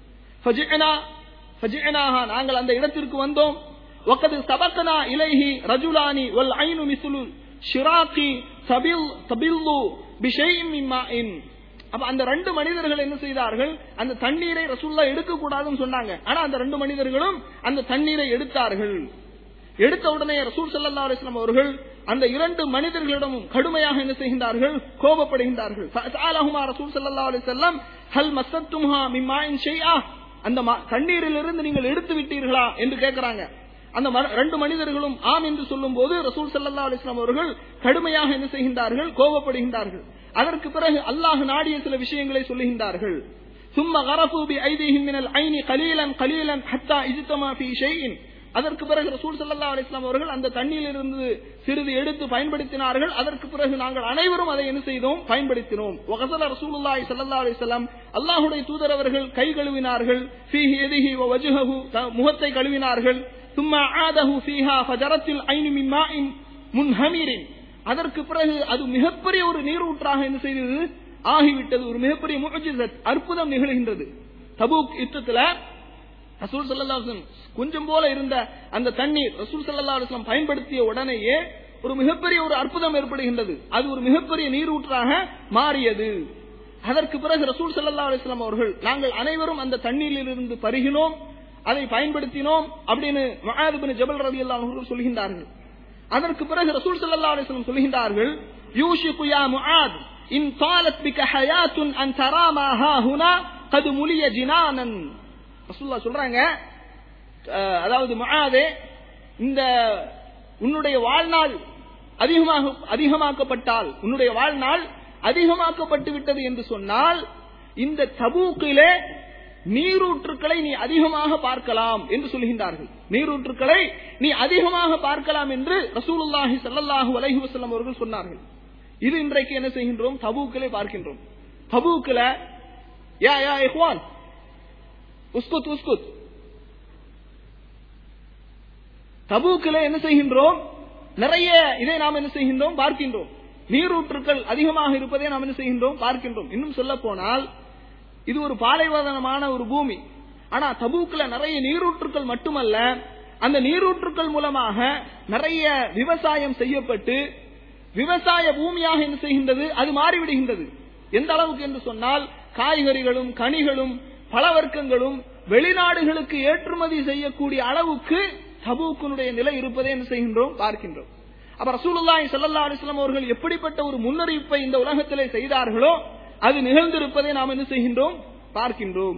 ஃபஜிஅனா ஃபஜிஅனாஹா நாங்கள் அந்த இடத்திற்கு வந்தோம் وقد سبقنا إليه رجلان والعين مثل شراق تبل تبل بشيء من ماء அப்ப அந்த ரெண்டு மனிதர்கள் என்ன செய்தார்கள் அந்த தண்ணீரை ரசூல்லா எடுக்க கூடாதுன்னு சொன்னாங்க ஆனா அந்த ரெண்டு மனிதர்களும் அந்த தண்ணீரை எடுத்தார்கள் எடுத்த உடனே ரசூல் ஸல்லல்லாஹு அலைஹி வஸல்லம் அவர்கள் அந்த இரண்டு மனிதர்களிடமும் கடுமையாக என்ன செய்கின்றார்கள் கோபப்படுகின்றார்கள் ஃபஸஅலஹுமா ரசூல் ஸல்லல்லாஹு அலைஹி வஸல்லம் ஹல் மஸத்தும்ஹா மிம்மாஇன் ஷைஆ அந்த ம- தண்ணீரிலிருந்து நீங்கள் எடுத்து விட்டீர்களா என்று கேட்கிறாங்க அந்த ம- ரெண்டு மனிதர்களும் ஆம் என்று சொல்லும் போது ரசூல் ஸல்லல்லாஹு அலைஹி வஸல்லம் அவர்கள் கடுமையாக என்ன செய்கின்றார்கள் கோபப்படுகின்றார்கள் அதற்கு பிறகு அல்லாஹ் நாடிய சில விஷயங்களை சொல்லுகின்றார்கள் ثم غرفوا بأيديهم من العين قليلا قليلا حتى اجتمع في شيء அதற்கு பிறகு ரசூல் ஸல்லல்லாஹு அலைஹி வஸல்லம் அவர்கள் அந்த தண்ணீரிலிருந்து சிறிது எடுத்து பயன்படுத்தினார்கள் அதற்கு பிறகு நாங்கள் அனைவரும் அதை என்ன செய்தோம் பயன்படுத்தினோம் வகசல ரசூலுல்லாஹி ஸல்லல்லாஹு அலைஹி வஸல்லம் அல்லாஹ்வுடைய தூதர் அவர்கள் கை கழுவினார்கள் ஃபீஹி யதிஹி வ வஜ்ஹஹு த- முகத்தை கழுவினார்கள் ثم عاده فيها فجرت العين من ماء منهمر அதற்கு பிறகு அது மிகப்பெரிய ஒரு நீரூற்றாக என்ன செய்தது ஆகிவிட்டது ஒரு மிகப்பெரிய முஅஜிசத் அற்புதம் நிகழ்கின்றது தபூக் யுத்தத்துல ரசூல் ஸல்லல்லாஹு அலைஹி வஸல்லம் கொஞ்சம் போல இருந்த அந்த தண்ணீர் ரசூல் ஸல்லல்லாஹு அலைஹி வஸல்லம் பயன்படுத்திய உடனேயே ஒரு மிகப்பெரிய ஒரு அற்புதம் ஏற்படுகின்றது அது ஒரு மிகப்பெரிய நீரூற்றாக மாறியது அதற்கு பிறகு ரசூல் ஸல்லல்லாஹு அலைஹி வஸல்லம் அவர்கள் நாங்கள் அனைவரும் அந்த தண்ணீரிலிருந்து பருகினோம் அதை பயன்படுத்தினோம் அப்படின்னு முஆத் இப்னு ஜபல் ரலியல்லாஹு அன்ஹு சொல்கின்றார்கள் அதற்கு பிறகு ரசூல் ஸல்லல்லாஹு அலைஹி வஸல்லம் சொல்கின்றார்கள் யூஷிகு யா முஆத் இன் தாலத் பிக ஹயாத்துன் அன் தரா மா ஹா ஹுனா கது முலிய ஜினானன் ரசூலுல்லாஹ் சொல்றாங்க அஹ், அதாவது முஆதே இந்த உன்னுடைய வாழ்நாள் அதிகமாக அதிகமாக்கப்பட்டால் உன்னுடைய வாழ்நாள் அதிகமாக்கப்பட்டு விட்டது என்று சொன்னால் இந்த தபூக்கிலே நீரூற்றுக்களை நீ அதிகமாக பார்க்கலாம் என்று சொல்கின்றார்கள் நீரூற்றுக்களை நீ அதிகமாக பார்க்கலாம் என்று ரசூலுல்லாஹி ஸல்லல்லாஹு அலைஹி வஸல்லம் அவர்கள் சொன்னார்கள் இது இன்றைக்கு என்ன செய்கின்றோம் தபூக்கிலே பார்க்கின்றோம் தபூக்கில யா யா இஹ்வான் உஸ்குத் உஸ்குத் தபூக்கில என்ன செய்கின்றோம் நிறைய இதை நாம் என்ன செய்கின்றோம் பார்க்கின்றோம் நீரூற்றுக்கள் அதிகமாக இருப்பதை நாம் என்ன செய்கின்றோம் பார்க்கின்றோம் இன்னும் சொல்ல போனால் இது ஒரு பாலைவதனமான ஒரு பூமி ஆனா தபூக்ல நிறைய நீரூற்றுக்கள் மட்டுமல்ல அந்த நீரூற்றுக்கள் மூலமாக நிறைய விவசாயம் செய்யப்பட்டு விவசாய பூமியாக என்ன செய்கின்றது அது மாறிவிடுகின்றது எந்த அளவுக்கு என்று சொன்னால் காய்கறிகளும் கனிகளும் பழவர்க்கங்களும் வெளிநாடுகளுக்கு ஏற்றுமதி செய்யக்கூடிய அளவுக்கு தபூக்கினுடைய நிலை இருப்பதை என்ன செய்கின்றோம் பார்க்கின்றோம் அப்ப ரசூலுல்லாஹி ஸல்லல்லாஹு அலைஹி வஸல்லம் அவர்கள் எப்படிப்பட்ட ஒரு முன்னறிவிப்பை இந்த உலகத்திலே செய்தார்களோ அது நிகழ்ந்திருப்பதை நாம் என்ன செய்கின்றோம் பார்க்கின்றோம்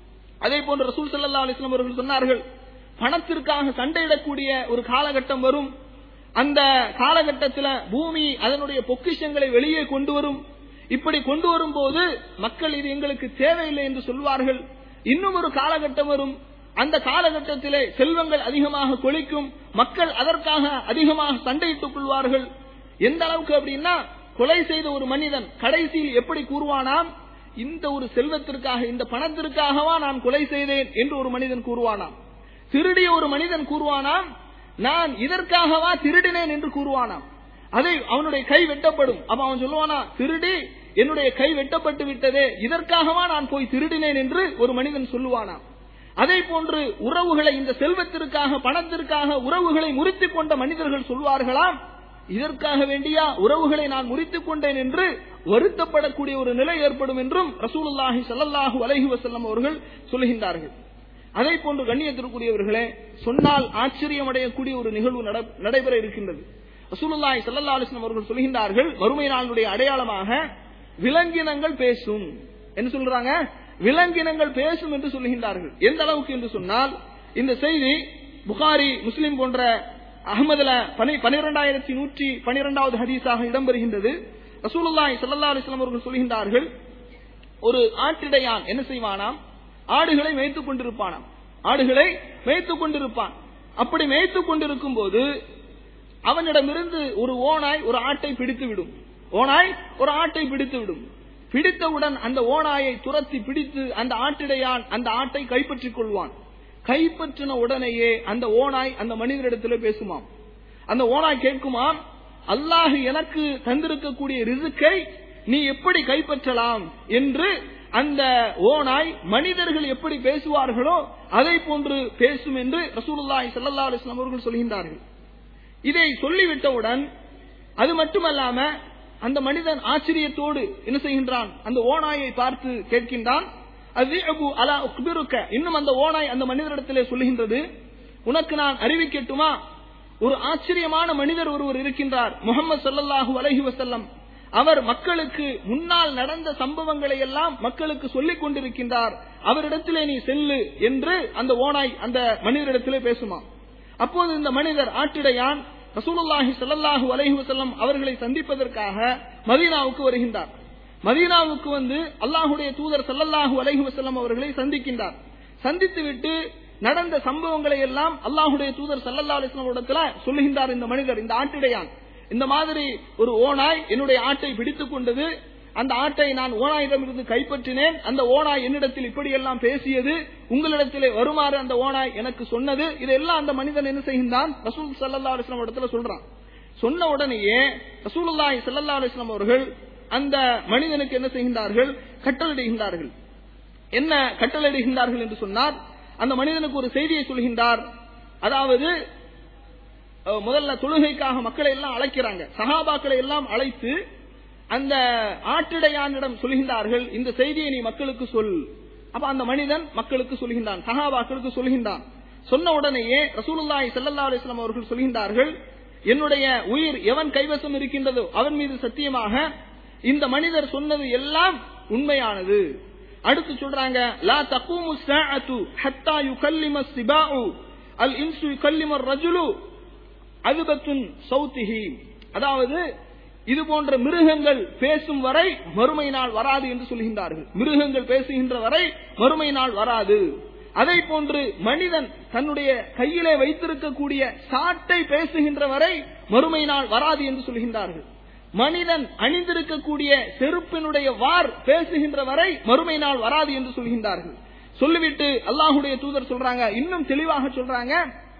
அதே போன்று ரசூல் ஸல்லல்லாஹு அலைஹி வஸல்லம் அவர்கள் சொன்னார்கள் பணத்திற்காக சண்டையிடக்கூடிய ஒரு காலகட்டம் வரும் அந்த காலகட்டத்தில் பூமி அதனுடைய பொக்கிஷங்களை வெளியே கொண்டு வரும் இப்படி கொண்டு வரும்போது மக்கள் இது எங்களுக்கு தேவையில்லை என்று சொல்வார்கள் இன்னும் ஒரு காலகட்டம் வரும் அந்த காலகட்டத்திலே செல்வங்கள் அதிகமாக கொளிக்கும் மக்கள் அதற்காக அதிகமாக சண்டையிட்டுக் கொள்வார்கள் எந்த அளவுக்கு அப்படின்னா கொலை செய்த ஒரு மனிதன் கடைசியில் எப்படி கூறுவானாம் இந்த ஒரு செல்வத்திற்காக இந்த பணத்திற்காகவா நான் கொலை செய்தேன் என்று ஒரு மனிதன் கூறுவானாம் திருடிய ஒரு மனிதன் கூறுவானாம் நான் இதற்காகவா திருடினேன் என்று கூறுவானாம் அதை அவனுடைய கை வெட்டப்படும் அப்ப அவன் சொல்லுவானா திருடி என்னுடைய கை வெட்டப்பட்டு விட்டதே இதற்காகவா நான் போய் திருடினேன் என்று ஒரு மனிதன் சொல்லுவானாம் அதே போன்று உறவுகளை இந்த செல்வத்திற்காக பணத்திற்காக உறவுகளை முறித்துக் கொண்ட மனிதர்கள் சொல்வார்களாம் இதற்காக வேண்டியா உறவுகளை நான் முறித்துக் கொண்டேன் என்று வருத்தப்படக்கூடிய ஒரு நிலை ஏற்படும் என்றும் ரசூலுல்லாஹி ஸல்லல்லாஹு அலைஹி வஸல்லம் அவர்கள் சொல்கின்றார்கள் அதே போன்று கண்ணியத்திற்குரியவர்களே சொன்னால் ஆச்சரியம் அடையக்கூடிய ஒரு நிகழ்வு நட- நடைபெற இருக்கின்றது ரசூலுல்லாஹி ஸல்லல்லாஹு அலைஹி வஸல்லம் அவர்கள் சொல்கின்றார்கள் மறுமை நாளுடைய அடையாளமாக விலங்கினங்கள் பேசும் என்ன சொல்றாங்க விலங்கினங்கள் பேசும் என்று சொல்கின்றார்கள் எந்த அளவுக்கு என்று சொன்னால் இந்த செய்தி புகாரி முஸ்லிம் போன்ற அகமதுல பனிரெண்டாயிரத்தி நூற்றி பனிரெண்டாவது ஹதீஸாக இடம்பெறுகின்றது ரசூலுல்லாஹி ஸல்லல்லாஹு அலைஹி வஸல்லம் அவர்கள் சொல்கின்றார்கள் ஒரு ஆட்டிடையான் என்ன செய்வானாம் ஆடுகளை மேய்த்துக் கொண்டிருப்பானாம் ஆடுகளை மேய்த்துக் கொண்டிருப்பான் அப்படி மேய்த்துக் கொண்டிருக்கும் போது அவனிடமிருந்து ஒரு ஓனாய் ஒரு ஆட்டை பிடித்து விடும் ஓனாய் ஒரு ஆட்டை பிடித்து விடும் பிடித்தவுடன் அந்த ஓனாயை துரத்தி பிடித்து அந்த ஆட்டிடையான் அந்த ஆட்டை கைப்பற்றிக் கொள்வான் கைப்பற்றின உடனேயே அந்த ஓனாய் அந்த மனிதரிடத்தில் பேசுமாம் அந்த ஓனாய் கேட்குமாம் அல்லாஹ் எனக்கு தந்திருக்கக்கூடிய ரிசுக்கை நீ எப்படி கைப்பற்றலாம் என்று அந்த ஓனாய் மனிதர்கள் எப்படி பேசுவார்களோ அதை போன்று பேசும் என்று ரசூலுல்லாஹி ஸல்லல்லாஹு அலைஹி வஸல்லம் அவர்கள் சொல்கின்றார்கள் இதை சொல்லிவிட்டவுடன் அது மட்டுமல்லாம அந்த மனிதன் ஆச்சரியத்தோடு என்ன செய்கின்றான் அந்த ஓனாயை பார்த்து கேட்கின்றான் அஸ்ஸிஅபு அலா உக்பிருக்க இன்னும் அந்த ஓனாய் அந்த மனிதரிடத்திலே சொல்லுகின்றது உனக்கு நான் அறிவிக்கட்டுமா ஒரு ஆச்சரியமான மனிதர் ஒருவர் இருக்கின்றார் முகமது ஸல்லல்லாஹு அலைஹி வஸல்லம் அவர் மக்களுக்கு முன்னால் நடந்த சம்பவங்களை எல்லாம் மக்களுக்கு சொல்லிக் கொண்டிருக்கின்றார் அவரிடத்திலே நீ செல்லு என்று அந்த ஓனாய் அந்த மனிதரிடத்திலே பேசுமா அப்போது இந்த மனிதர் ஆட்டிடையான் ரசூலுல்லாஹி ஸல்லல்லாஹு அலைஹி வஸல்லம் அவர்களை சந்திப்பதற்காக மதீனாவுக்கு வருகின்றார் மதீனாவுக்கு வந்து அல்லாஹுடைய தூதர் ஸல்லல்லாஹு அலைஹி வஸல்லம் அவர்களை சந்திக்கின்றார் சந்தித்துவிட்டு நடந்த சம்பவங்களை எல்லாம் அல்லாஹுடைய தூதர் ஸல்லல்லாஹு அலைஹி வஸல்லம் இடத்துல சொல்லுகின்றார் இந்த மனிதர் இந்த ஆட்டிடையான் இந்த மாதிரி ஒரு ஓனாய் என்னுடைய ஆட்டை பிடித்துக் கொண்டது அந்த ஆட்டை நான் ஓனாயிடமிருந்து கைப்பற்றினேன் அந்த ஓனாய் என்னிடத்தில் இப்படியெல்லாம் பேசியது உங்களிடத்திலே வருமாறு அந்த ஓனாய் எனக்கு சொன்னது இதெல்லாம் அந்த மனிதன் என்ன செய்கின்றான் ரசூல் சல்லா அலிஸ்லாம் இடத்துல சொல்றான் சொன்ன உடனேயே ரசூலுல்லாஹி ஸல்லல்லாஹு அலைஹி வஸல்லம் அவர்கள் அந்த மனிதனுக்கு என்ன செய்கின்றார்கள் கட்டளையிடுகின்றார்கள் என்ன கட்டளையிடுகின்றார்கள் என்று சொன்னார் அந்த மனிதனுக்கு ஒரு செய்தியை சொல்கின்றார் அதாவது அஹ், முதல்ல தொழுகைக்காக மக்களை எல்லாம் அழைக்கிறாங்க சஹாபாக்களை எல்லாம் அழைத்து அந்த ஆட்டிடையானிடம் சொல்கின்றார்கள் இந்த செய்தியை நீ மக்களுக்கு சொல் அப்ப அந்த மனிதன் மக்களுக்கு சொல்கின்றான் சஹாபாக்களுக்கு சொல்கின்றான் சொன்ன உடனேயே ரசூலுல்லாஹி ஸல்லல்லாஹு அலைஹி வஸல்லம் அவர்கள் சொல்கின்றார்கள் என்னுடைய உயிர் எவன் கைவசம் இருக்கின்றதோ அவன் மீது சத்தியமாக இந்த மனிதர் சொன்னது எல்லாம் உண்மையானது அடுத்து சொல்றாங்க லா தகூமு ஸாஅத்து ஹத்தா யுகல்லிம ஸிபாஉ அல் இன்சு யுகல்லிம ரஜுலு அதுபத்துன் சௌத்திஹி அதாவது இது போன்ற மிருகங்கள் பேசும் வரை மறுமை நாள் வராது என்று சொல்கின்றார்கள் மிருகங்கள் பேசுகின்ற வரை மறுமை நாள் வராது அதை போன்று மனிதன் தன்னுடைய கையிலே வைத்திருக்கக்கூடிய சாட்டை பேசுகின்ற வரை மறுமை நாள் வராது என்று சொல்கின்றார்கள் மனிதன் அணிந்திருக்கக்கூடிய செருப்பினுடைய வார் பேசுகின்ற வரை மறுமை நாள் வராது என்று சொல்கின்றார்கள் சொல்லிவிட்டு அல்லாஹுடைய தூதர் சொல்றாங்க இன்னும் தெளிவாக சொல்றாங்க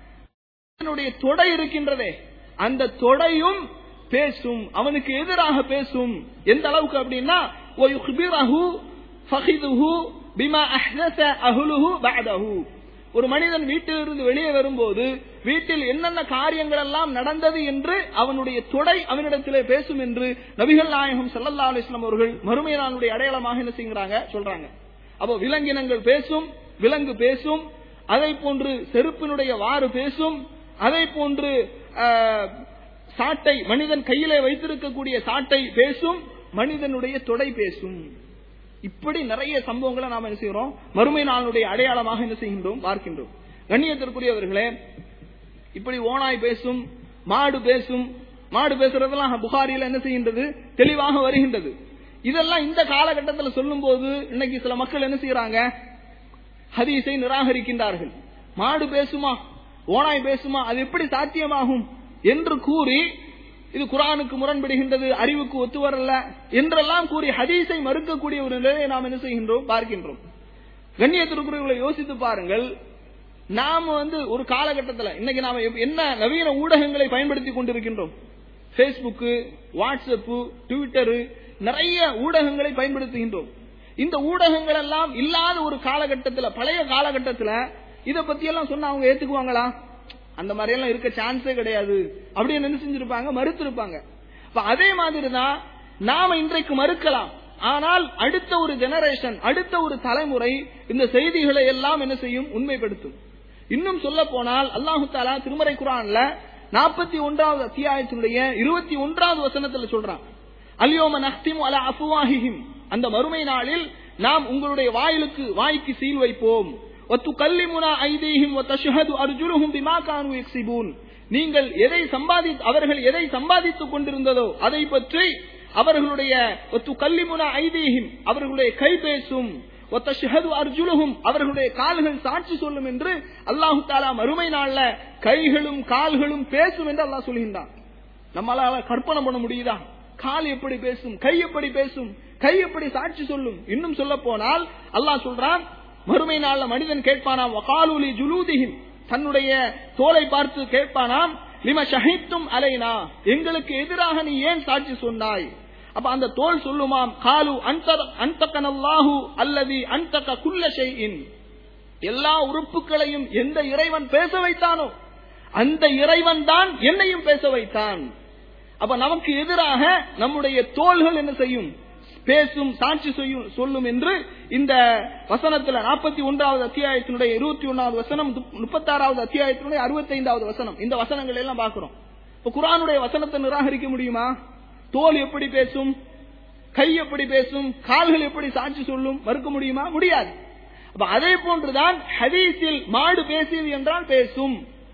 அவனுடைய தொடை இருக்கின்றதே அந்த தொடையும் பேசும் அவனுக்கு எதிராக பேசும் எந்த அளவுக்கு அப்படின்னா وَيُخْبِرَهُ فَخِذُهُ بِمَا أَحْدَثَ أَهْلُهُ بَعْدَهُ ஒரு மனிதன் வீட்டிலிருந்து வெளியே வரும்போது வீட்டில் என்னென்ன காரியங்கள் எல்லாம் நடந்தது என்று அவனுடைய தொடை அவனிடத்திலே பேசும் என்று நபிகள் நாயகம் ஸல்லல்லாஹு அலைஹி வஸல்லம் அவர்கள் மறுமை நாளுடைய அடையாளமாக என்ன செய்கிறாங்க சொல்றாங்க அப்போ விலங்கினங்கள் பேசும் விலங்கு பேசும் அதை போன்று செருப்பினுடைய வாறு பேசும் அதை போன்று ஆஹ், சாட்டை மனிதன் கையிலே வைத்திருக்கக்கூடிய சாட்டை பேசும் மனிதனுடைய தொடை பேசும் இப்படி நிறைய சம்பவங்களை நாம என்ன செய்கிறோம் மறுமை நாளுடைய அடையாளமாக என்ன செய்கின்றோம் பார்க்கின்றோம் கண்ணியத்திற்குரியவர்களே இப்படி ஓனாய் பேசும் மாடு பேசும் மாடு பேசுறதெல்லாம் புகாரியில என்ன செய்கின்றது தெளிவாக வருகின்றது இதெல்லாம் இந்த காலகட்டத்தில் சொல்லும் போது இன்னைக்கு சில மக்கள் என்ன செய்யறாங்க ஹதீஸை நிராகரிக்கின்றார்கள் மாடு பேசுமா ஓனாய் பேசுமா அது எப்படி சாத்தியமாகும் என்று கூறி இது குரானுக்கு முரண்படுகின்றது அறிவுக்கு ஒத்து வரல என்றெல்லாம் கூறி ஹதீஸை மறுக்கக்கூடிய ஒரு நிலையை நாம் என்ன செய்கின்றோம் பார்க்கின்றோம் கண்ணியத்திற்குரியவர்களை யோசித்து பாருங்கள் நாம வந்து ஒரு காலகட்டத்தில் இன்னைக்கு நாம எப்- என்ன நவீன ஊடகங்களை பயன்படுத்தி கொண்டிருக்கின்றோம் பேஸ்புக்கு வாட்ஸ்அப்பு ட்விட்டரு நிறைய ஊடகங்களை பயன்படுத்துகின்றோம் இந்த ஊடகங்கள் எல்லாம் இல்லாத ஒரு காலகட்டத்தில் பழைய காலகட்டத்தில் இத பத்தி எல்லாம் சொன்னா அவங்க ஏத்துக்குவாங்களா அந்த மாதிரி எல்லாம் இருக்க சான்ஸே கிடையாது அப்படின்னு என்ன செஞ்சிருப்பாங்க மறுத்திருப்பாங்க அப்ப அதே மாதிரி தான் நாம இன்றைக்கு மறுக்கலாம் ஆனால் அடுத்த ஒரு ஜெனரேஷன் அடுத்த ஒரு தலைமுறை இந்த செய்திகளை எல்லாம் என்ன செய்யும் உண்மைப்படுத்தும் இன்னும் சொல்ல போனால் அல்லாஹு தாலா திருமறை குரான்ல நாற்பத்தி ஒன்றாவது அத்தியாயத்தினுடைய இருபத்தி ஒன்றாவது வசனத்துல சொல்றான் அல்யோம நஹ்திமு அலா அஃபுவாஹிஹிம் அந்த மறுமை நாளில் நாம் உங்களுடைய வாயிலுக்கு வாய்க்கு சீல் வைப்போம் ஒத்து கல்லிமுனா ஐதீஹிம் ஒத்தஷஹது அர்ஜுலுஹும் பிமா கானு யக்ஸிபூன் நீங்கள் எதை சம்பாதி அவர்கள் எதை சம்பாதித்துக் கொண்டிருந்ததோ அதை பற்றி அவர்களுடைய ஒத்து கல்லிமுனா ஐதீஹிம் அவர்களுடைய கை பேசும் ஒத்தஷஹது அர்ஜுலுஹும் அவர்களுடைய கால்கள் சாட்சி சொல்லும் என்று அல்லாஹு தாலா மறுமை நாள்ல கைகளும் கால்களும் பேசும் என்று அல்லாஹ் சொல்கின்றான் நம்மளால கற்பனை பண்ண முடியுதா கால் எப்படி பேசும் கை எப்படி பேசும் கை எப்படி சாட்சி சொல்லும் இன்னும் சொல்ல போனால் அல்லாஹ் சொல்றான் மறுமை நாள்ல மனிதன் கேட்பானாம் வகாலுலி ஜுலூதிஹிம் தன்னுடைய தோலை பார்த்து கேட்பானாம் லிம ஷஹித்தும் அலைனா எங்களுக்கு எதிராக நீ ஏன் சாட்சி சொன்னாய் அப்ப அந்த தோல் சொல்லுமாம் காலு அன்தகனல்லாஹு அல்லதி அன்தக குல்ல ஷைஇன் எல்லா உறுப்புகளையும் எந்த இறைவன் பேச வைத்தானோ அந்த இறைவன் தான் என்னையும் பேச வைத்தான் அப்ப நமக்கு எதிராக நம்முடைய தோள்கள் என்ன செய்யும் பேசும் சாட்சி செய்யும் சொல்லும் என்று இந்த வசனத்துல நாற்பத்தி ஒன்றாவது அத்தியாயத்தினுடைய இருபத்தி ஒன்னாவது வசனம் முப்பத்தாறாவது அத்தியாயத்தினுடைய அறுபத்தைந்தாவது வசனம் இந்த வசனங்கள் எல்லாம் பார்க்கிறோம் இப்ப குரானுடைய வசனத்தை நிராகரிக்க முடியுமா தோல் எப்படி பேசும் கை எப்படி பேசும் கால்கள் எப்படி சாட்சி சொல்லும் மறுக்க முடியுமா முடியாது அப்ப அதே போன்றுதான் ஹதீஸில் மாடு பேசியது என்றால் பேசும்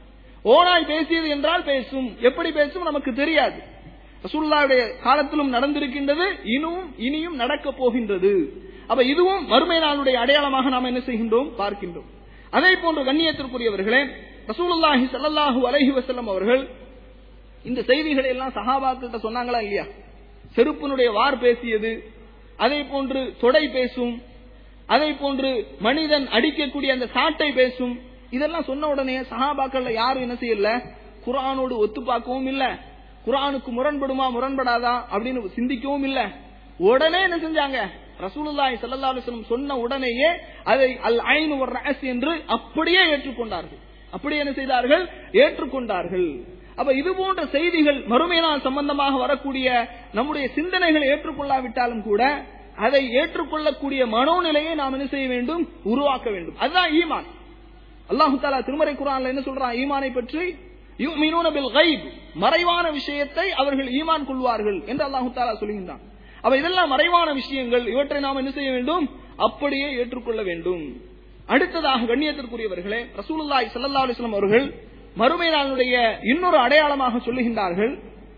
ஓனாய் பேசியது என்றால் பேசும் எப்படி பேசும் நமக்கு தெரியாது ரசூலுல்லாவுடைய காலத்திலும் நடந்திருக்கின்றது இனியும் இனியும் நடக்க போகின்றது அப்ப இதுவும் மறுமை நாளுடைய அடையாளமாக நாம் என்ன செய்கின்றோம் பார்க்கின்றோம் அதே போன்று கண்ணியத்திற்குரியவர்களே ரசூலுல்லாஹி ஸல்லல்லாஹு அலைஹி வஸல்லம் அவர்கள் இந்த செய்திகளை எல்லாம் சஹாபாக்கிட்ட சொன்னாங்களா இல்லையா செருப்பினுடைய வார் பேசியது அதே போன்று தொடை பேசும் அதே போன்று மனிதன் அடிக்கக்கூடிய அந்த சாட்டை பேசும் இதெல்லாம் சொன்ன உடனே சஹாபாக்கள்ல யாரும் என்ன செய்யல குரானோடு ஒத்து பார்க்கவும் இல்ல குரானுக்கு முரண்படுமா முரண்படாதா அப்படின்னு சிந்திக்கவும் இல்ல உடனே என்ன செஞ்சாங்க ரசூலுல்லாஹி ஸல்லல்லாஹு அலைஹி வஸல்லம் சொன்ன உடனேயே அதை அல் ஐன் ஒரு ரஸ் என்று அப்படியே ஏற்றுக்கொண்டார்கள் அப்படியே என்ன செய்தார்கள் ஏற்றுக்கொண்டார்கள் அப்ப இது போன்ற செய்திகள் மறுமை நாள் சம்பந்தமாக வரக்கூடிய நம்முடைய சிந்தனைகளை ஏற்றுக்கொள்ளாவிட்டாலும் கூட அதை ஏற்றுக்கொள்ளக்கூடிய மனோநிலையை நாம் என்ன செய்ய வேண்டும் உருவாக்க வேண்டும் அதுதான் ஈமான் அல்லாஹு தாலா திருமறை குரான்ல என்ன சொல்றான் ஈமானை பற்றி யுமினூன பில் கைப் மறைவான விஷயத்தை அவர்கள் ஈமான் கொள்வார்கள் என்று அல்லாஹு தாலா சொல்கின்றான் அப்ப இதெல்லாம் மறைவான விஷயங்கள் இவற்றை நாம் என்ன செய்ய வேண்டும் அப்படியே ஏற்றுக்கொள்ள வேண்டும் அடுத்ததாக கண்ணியத்திற்குரியவர்களே ரசூலுல்லாஹி ஸல்லல்லாஹு அலைஹி வஸல்லம் அவர்கள் மறுமை நாளுடைய இன்னொரு அடையாளமாக சொல்லுகின்றார்கள்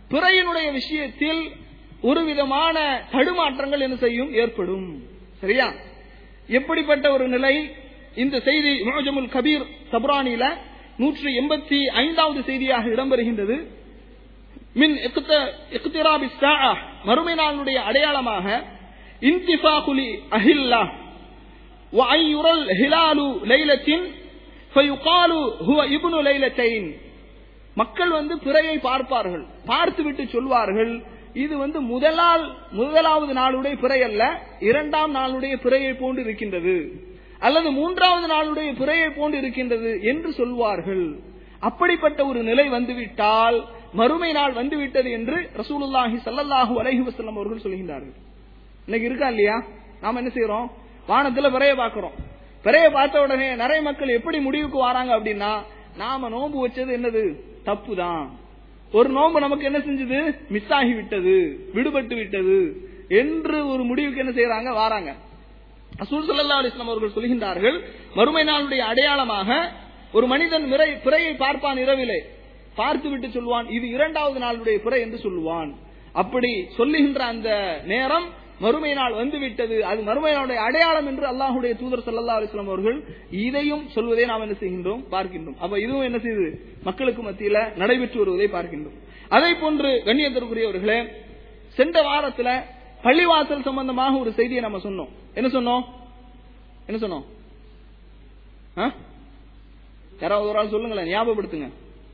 பிறையினுடைய விஷயத்தில் ஒரு விதமான தடுமாற்றங்கள் என்ன செய்யும் ஏற்படும் சரியா எப்படிப்பட்ட ஒரு நிலை இந்த செய்தி முஜமுல் கபீர் தபுரானில நூற்றி எண்பத்தி ஐந்தாவது செய்தியாக இடம்பெறுகின்றது மின் இக்திராபி ஸாஅ, மறுமை நாளுடைய அடையாளமாக இன்திஃபாகுலி அஹில்லா وأن يرى الهلال ليلة فيقال هو ابن ليلتين மக்கள் வந்து பிறையை பார்ப்பார்கள் பார்த்துவிட்டு சொல்வார்கள் இது வந்து முதலால் முதலாவது நாளுடைய பிறை அல்ல இரண்டாம் நாளுடைய பிறையை போன்று இருக்கின்றது அல்லது மூன்றாவது நாளுடைய பிறையை போன்று இருக்கின்றது என்று சொல்வார்கள் அப்படிப்பட்ட ஒரு நிலை வந்துவிட்டால் மறுமை நாள் வந்துவிட்டது என்று ரசூலுல்லாஹி ஸல்லல்லாஹு அலைஹி வஸல்லம் அவர்கள் சொல்கின்றார்கள் இன்னைக்கு இருக்கா இல்லையா நாம என்ன செய்யறோம் வானத்துல பிறைய பாக்குறோம் பிறைய பார்த்த உடனே நிறைய மக்கள் எப்படி முடிவுக்கு வராங்க அப்படின்னா நாம நோன்பு வச்சது என்னது தப்பு தான் ஒரு நோன்பு நமக்கு என்ன செஞ்சது மிஸ் ஆகி விட்டது விடுபட்டு விட்டது என்று ஒரு முடிவுக்கு என்ன செய்யறாங்க வாராங்க ரசூல் ஸல்லல்லாஹு அலைஹி வஸல்லம் அவர்கள் சொல்கின்றார்கள் மறுமை நாளுடைய அடையாளமாக ஒரு மனிதன் மிறை பிறையை பார்ப்பான் இரவிலே பார்த்து விட்டு சொல்வான் இது இரண்டாவது நாளுடைய பிறை என்று சொல்லுவான் அப்படி சொல்லுகின்ற அந்த நேரம் மறுமை நாள் வந்து விட்டது அது மறுமை நாளுடைய அடையாளம் என்று அல்லாஹுடைய தூதர் ஸல்லல்லாஹு அலைஹி வஸல்லம் அவர்கள் இதையும் சொல்வதை நாம் என்ன செய்கின்றோம் பார்க்கின்றோம் அப்ப இதுவும் என்ன செய்யுது மக்களுக்கு மத்தியில நடைபெற்று வருவதை பார்க்கின்றோம் அதே போன்று கண்ணியத்திற்குரியவர்களே சென்ற வாரத்துல பள்ளிவாசல் சம்பந்தமாக ஒரு செய்தியை நம்ம சொன்னோம் என்ன சொன்னோம் என்ன சொன்னோம் ஆ? யாராவது ஒரு ஆள் சொல்லுங்களேன் ஞாபகப்படுத்துங்க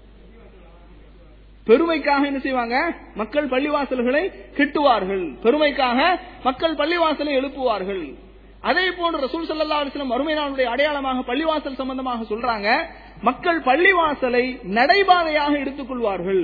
பெருமைக்காக என்ன செய்வாங்க மக்கள் பள்ளிவாசல்களை கெட்டுவார்கள் பெருமைக்காக மக்கள் பள்ளிவாசலை எழுப்புவார்கள் அதே போன்று ரசூல் ஸல்லல்லாஹு அலைஹி வஸல்லம் மறுமை நாளுடைய அடையாளமாக பள்ளிவாசல் சம்பந்தமாக சொல்றாங்க மக்கள் பள்ளிவாசலை நடைபாதையாக எடுத்துக்கொள்வார்கள்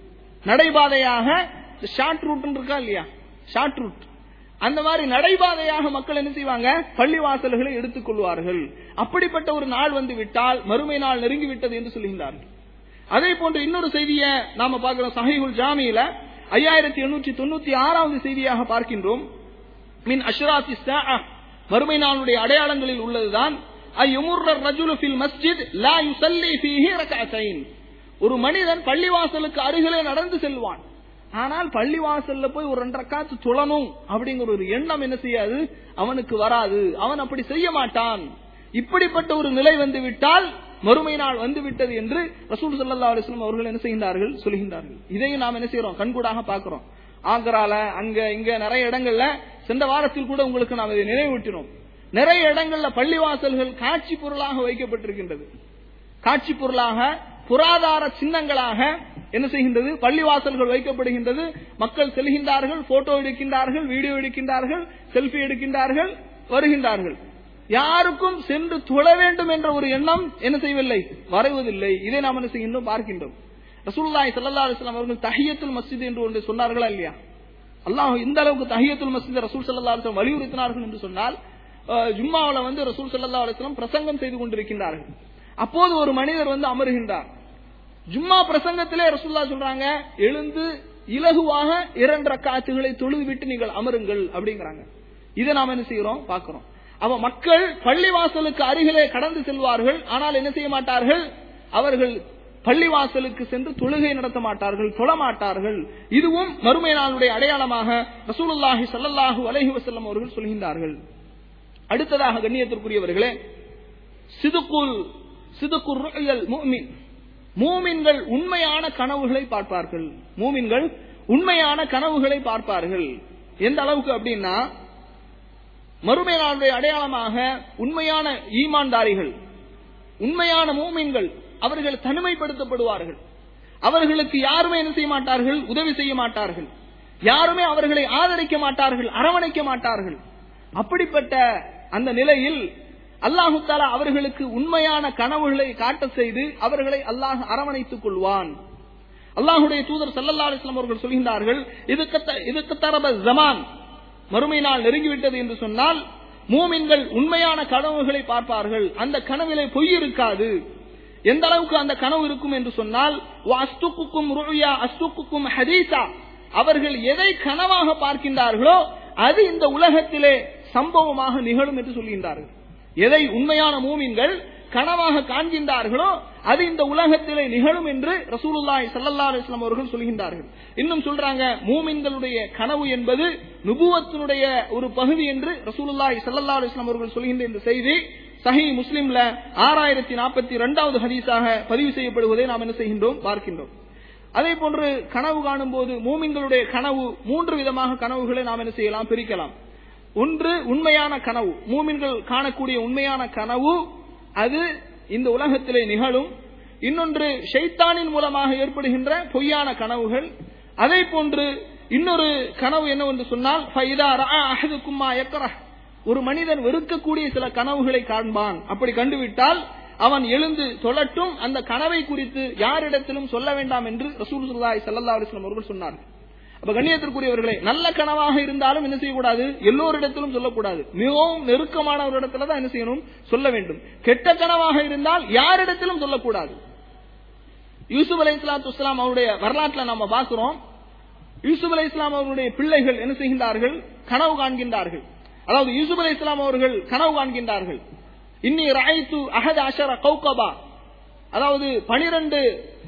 நடைபாதையாக ஷார்ட் ரூட் இருக்கா இல்லையா ஷார்ட் ரூட் அந்த மாதிரி நடைபாதையாக மக்கள் என்ன செய்வாங்க பள்ளிவாசல்களை எடுத்துக்கொள்வார்கள் அப்படிப்பட்ட ஒரு நாள் வந்து விட்டால் மறுமை நாள் நெருங்கி விட்டது என்று சொல்கின்றார்கள் அதே போன்று இன்னொரு செய்தியை நாம பார்க்கிறோம் சஹீஹுல் ஜாமியில ஐயாயிரத்தி எண்ணூற்றி தொண்ணூத்தி ஆறாவது செய்தியாக பார்க்கின்றோம் மின் அஷ்ராத்தி ஸாஅ, மறுமை நாளுடைய அடையாளங்களில் உள்ளதுதான் ஐயுமுர்ர ரஜுலு ஃபில் மஸ்ஜித் லா யுஸல்லி ஃபீஹி ரக்அத்தைன் ஒரு மனிதன் பள்ளிவாசலுக்கு அருகிலே நடந்து செல்வான் ஆனால் பள்ளிவாசல்ல போய் ஒரு ரெண்டரை காத்து துளணும் அப்படிங்கிற ஒரு எண்ணம் என்ன செய்யாது அவனுக்கு வராது அவன் அப்படி செய்ய மாட்டான் இப்படிப்பட்ட ஒரு நிலை வந்து விட்டால் மறுமை நாள் வந்து விட்டது என்று ரசூல் ஸல்லல்லாஹு அலைஹி வஸல்லம் அவர்கள் என்ன செய்கின்றார்கள் சொல்கின்றார்கள் இதையும் நாம் என்ன செய்யறோம் கண்கூடாக பார்க்கிறோம் ஆக்ரால அங்க இங்க நிறைய இடங்கள்ல சென்ற வாரத்தில் கூட உங்களுக்கு நாம் இதை நினைவூட்டினோம் நிறைய இடங்கள்ல பள்ளிவாசல்கள் காட்சி பொருளாக வைக்கப்பட்டிருக்கின்றது காட்சி பொருளாக புராதார சின்னங்களாக என்ன செய்கின்றது பள்ளிவாசல்கள் வைக்கப்படுகின்றது மக்கள் செல்கின்றார்கள் போட்டோ எடுக்கின்றார்கள் வீடியோ எடுக்கின்றார்கள் செல்ஃபி எடுக்கின்றார்கள் வருகின்றார்கள் யாருக்கும் சென்று தொழ வேண்டும் என்ற ஒரு எண்ணம் என்ன செய்யவில்லை வருவதில்லை இதை நாம் என்ன செய்கின்றோம் பார்க்கின்றோம் ரசூலுல்லாஹி ஸல்லல்லாஹு அலைஹி வஸல்லம் அவர்கள் தஹியத்துல் மஸ்ஜித் என்று ஒன்று சொன்னார்களா இல்லையா அல்லாஹ் இந்த அளவுக்கு தஹியத்துல் மஸ்ஜித் ரசூல் ஸல்லல்லாஹு அலைஹி வஸல்லம் வலியுறுத்தினார்கள் என்று சொன்னால் அஹ், ஜும்மாவுல வந்து ரசூல் ஸல்லல்லாஹு அலைஹி வஸல்லம் பிரசங்கம் செய்து கொண்டிருக்கின்றார்கள் அப்போது ஒரு மனிதர் வந்து அமருகின்றார் ஜும்மா பிரசங்கத்திலே ரசூல்லா சொல்றாங்க எழுந்து இலகுவாக இரண்டு ரக்காத்துகளை தொழுது விட்டு நீங்கள் அமருங்கள் அப்படிங்கிறாங்க இதை நாம என்ன செய்கிறோம் பார்க்கிறோம் அப்ப மக்கள் பள்ளிவாசலுக்கு அருகிலே கடந்து செல்வார்கள் ஆனால் என்ன செய்ய மாட்டார்கள் அவர்கள் பள்ளிவாசலுக்கு சென்று தொழுகை நடத்த மாட்டார்கள் தொழ மாட்டார்கள் இதுவும் மறுமை நாளுடைய அடையாளமாக ரசூலுல்லாஹி ஸல்லல்லாஹு அலைஹி வஸல்லம் அவர்கள் சொல்கின்றார்கள் அடுத்ததாக கண்ணியத்திற்குரியவர்களே சிதுக்குல் சிதுக்குர் ருஅயல் முஃமின் மூமின்கள் உண்மையான கனவுகளை பார்ப்பார்கள் மூமின்கள் உண்மையான கனவுகளை பார்ப்பார்கள் எந்த அளவுக்கு அப்படின்னா மறுமை நாளுடைய அடையாளமாக உண்மையான ஈமான்தாரிகள் உண்மையான மூமின்கள் அவர்கள் தனிமைப்படுத்தப்படுவார்கள் அவர்களுக்கு யாருமே என்ன செய்ய மாட்டார்கள் உதவி செய்ய மாட்டார்கள் யாருமே அவர்களை ஆதரிக்க மாட்டார்கள் அரவணைக்க மாட்டார்கள் அப்படிப்பட்ட அந்த நிலையில் அல்லாஹு தாலா அவர்களுக்கு உண்மையான கனவுகளை காட்ட செய்து அவர்களை அல்லாஹ் அரவணைத்துக் கொள்வான் அல்லாஹுடைய தூதர் ஸல்லல்லாஹு அலைஹி வஸல்லம் அவர்கள் சொல்கின்றார்கள் இதுக்கு த- இதுக்கு தரப ஜமான் மறுமை நாள் நெருங்கிவிட்டது என்று சொன்னால் மூமின்கள் உண்மையான கனவுகளை பார்ப்பார்கள் அந்த கனவிலே பொய் இருக்காது எந்த அளவுக்கு அந்த கனவு இருக்கும் என்று சொன்னால் அஸ்துக்குக்கும் ருயா அஸ்துக்குக்கும் ஹதீசா அவர்கள் எதை கனவாக பார்க்கின்றார்களோ அது இந்த உலகத்திலே சம்பவமாக நிகழும் என்று சொல்கின்றார்கள் எதை உண்மையான மூமின்கள் கனவாக காண்கின்றார்களோ அது இந்த உலகத்திலே நிகழும் என்று ரசூலுல்லாஹி ஸல்லல்லாஹு அலைஹி வஸல்லம் அவர்கள் சொல்கின்றார்கள் இன்னும் சொல்றாங்க மூமின்களுடைய கனவு என்பது நுபுவத்தினுடைய ஒரு பகுதி என்று ரசூலுல்லாஹி ஸல்லல்லாஹு அலைஹி வஸல்லம் அவர்கள் சொல்கின்ற இந்த செய்தி சஹி முஸ்லிம்ல ஆறாயிரத்தி நாற்பத்தி இரண்டாவது ஹதீஸாக பதிவு செய்யப்படுவதை நாம் என்ன செய்கின்றோம் பார்க்கின்றோம் அதே போன்று கனவு காணும் போது மூமின்களுடைய கனவு மூன்று விதமாக கனவுகளை நாம் என்ன செய்யலாம் பிரிக்கலாம் ஒன்று உண்மையான கனவு மூமின்கள் காணக்கூடிய உண்மையான கனவு அது இந்த உலகத்திலே நிகழும் இன்னொன்று ஷைத்தானின் மூலமாக ஏற்படுகின்ற பொய்யான கனவுகள் அதே போன்று இன்னொரு கனவு என்னவென்று சொன்னால் ஃபைதா ரஅ அஹதுக்கும் மா யக்ரஹ். ஒரு மனிதன் வெறுக்கக்கூடிய சில கனவுகளை காண்பான் அப்படி கண்டுவிட்டால் அவன் எழுந்து தொழட்டும் அந்த கனவை குறித்து யாரிடத்திலும் சொல்ல வேண்டாம் என்று ரசூலுல்லாஹி ஸல்லல்லாஹு அலைஹி வஸல்லம் அவர்கள் சொன்னார்கள் அப்ப கண்ணியத்திற்குரியவர்களே நல்ல கனவாக இருந்தாலும் என்ன செய்யக்கூடாது எல்லோரிடத்திலும் சொல்லக்கூடாது மிகவும் நெருக்கமானவரிடத்துல தான் என்ன செய்யணும் சொல்ல வேண்டும் கெட்ட கனவாக இருந்தால் யாரிடத்திலும் சொல்லக்கூடாது யூசுப் அலை இஸ்லாத்து வஸ்லாம் அவருடைய வரலாற்றுல நாம பார்க்கிறோம் யூசுப் அலை இஸ்லாம் அவருடைய பிள்ளைகள் என்ன செய்கின்றார்கள் கனவு காண்கின்றார்கள் அதாவது யூசுப் அலை இஸ்லாம் அவர்கள் கனவு காண்கின்றார்கள் இன்னி ராய்த்து அஹத் அஷர கௌகபா அதாவது பனிரெண்டு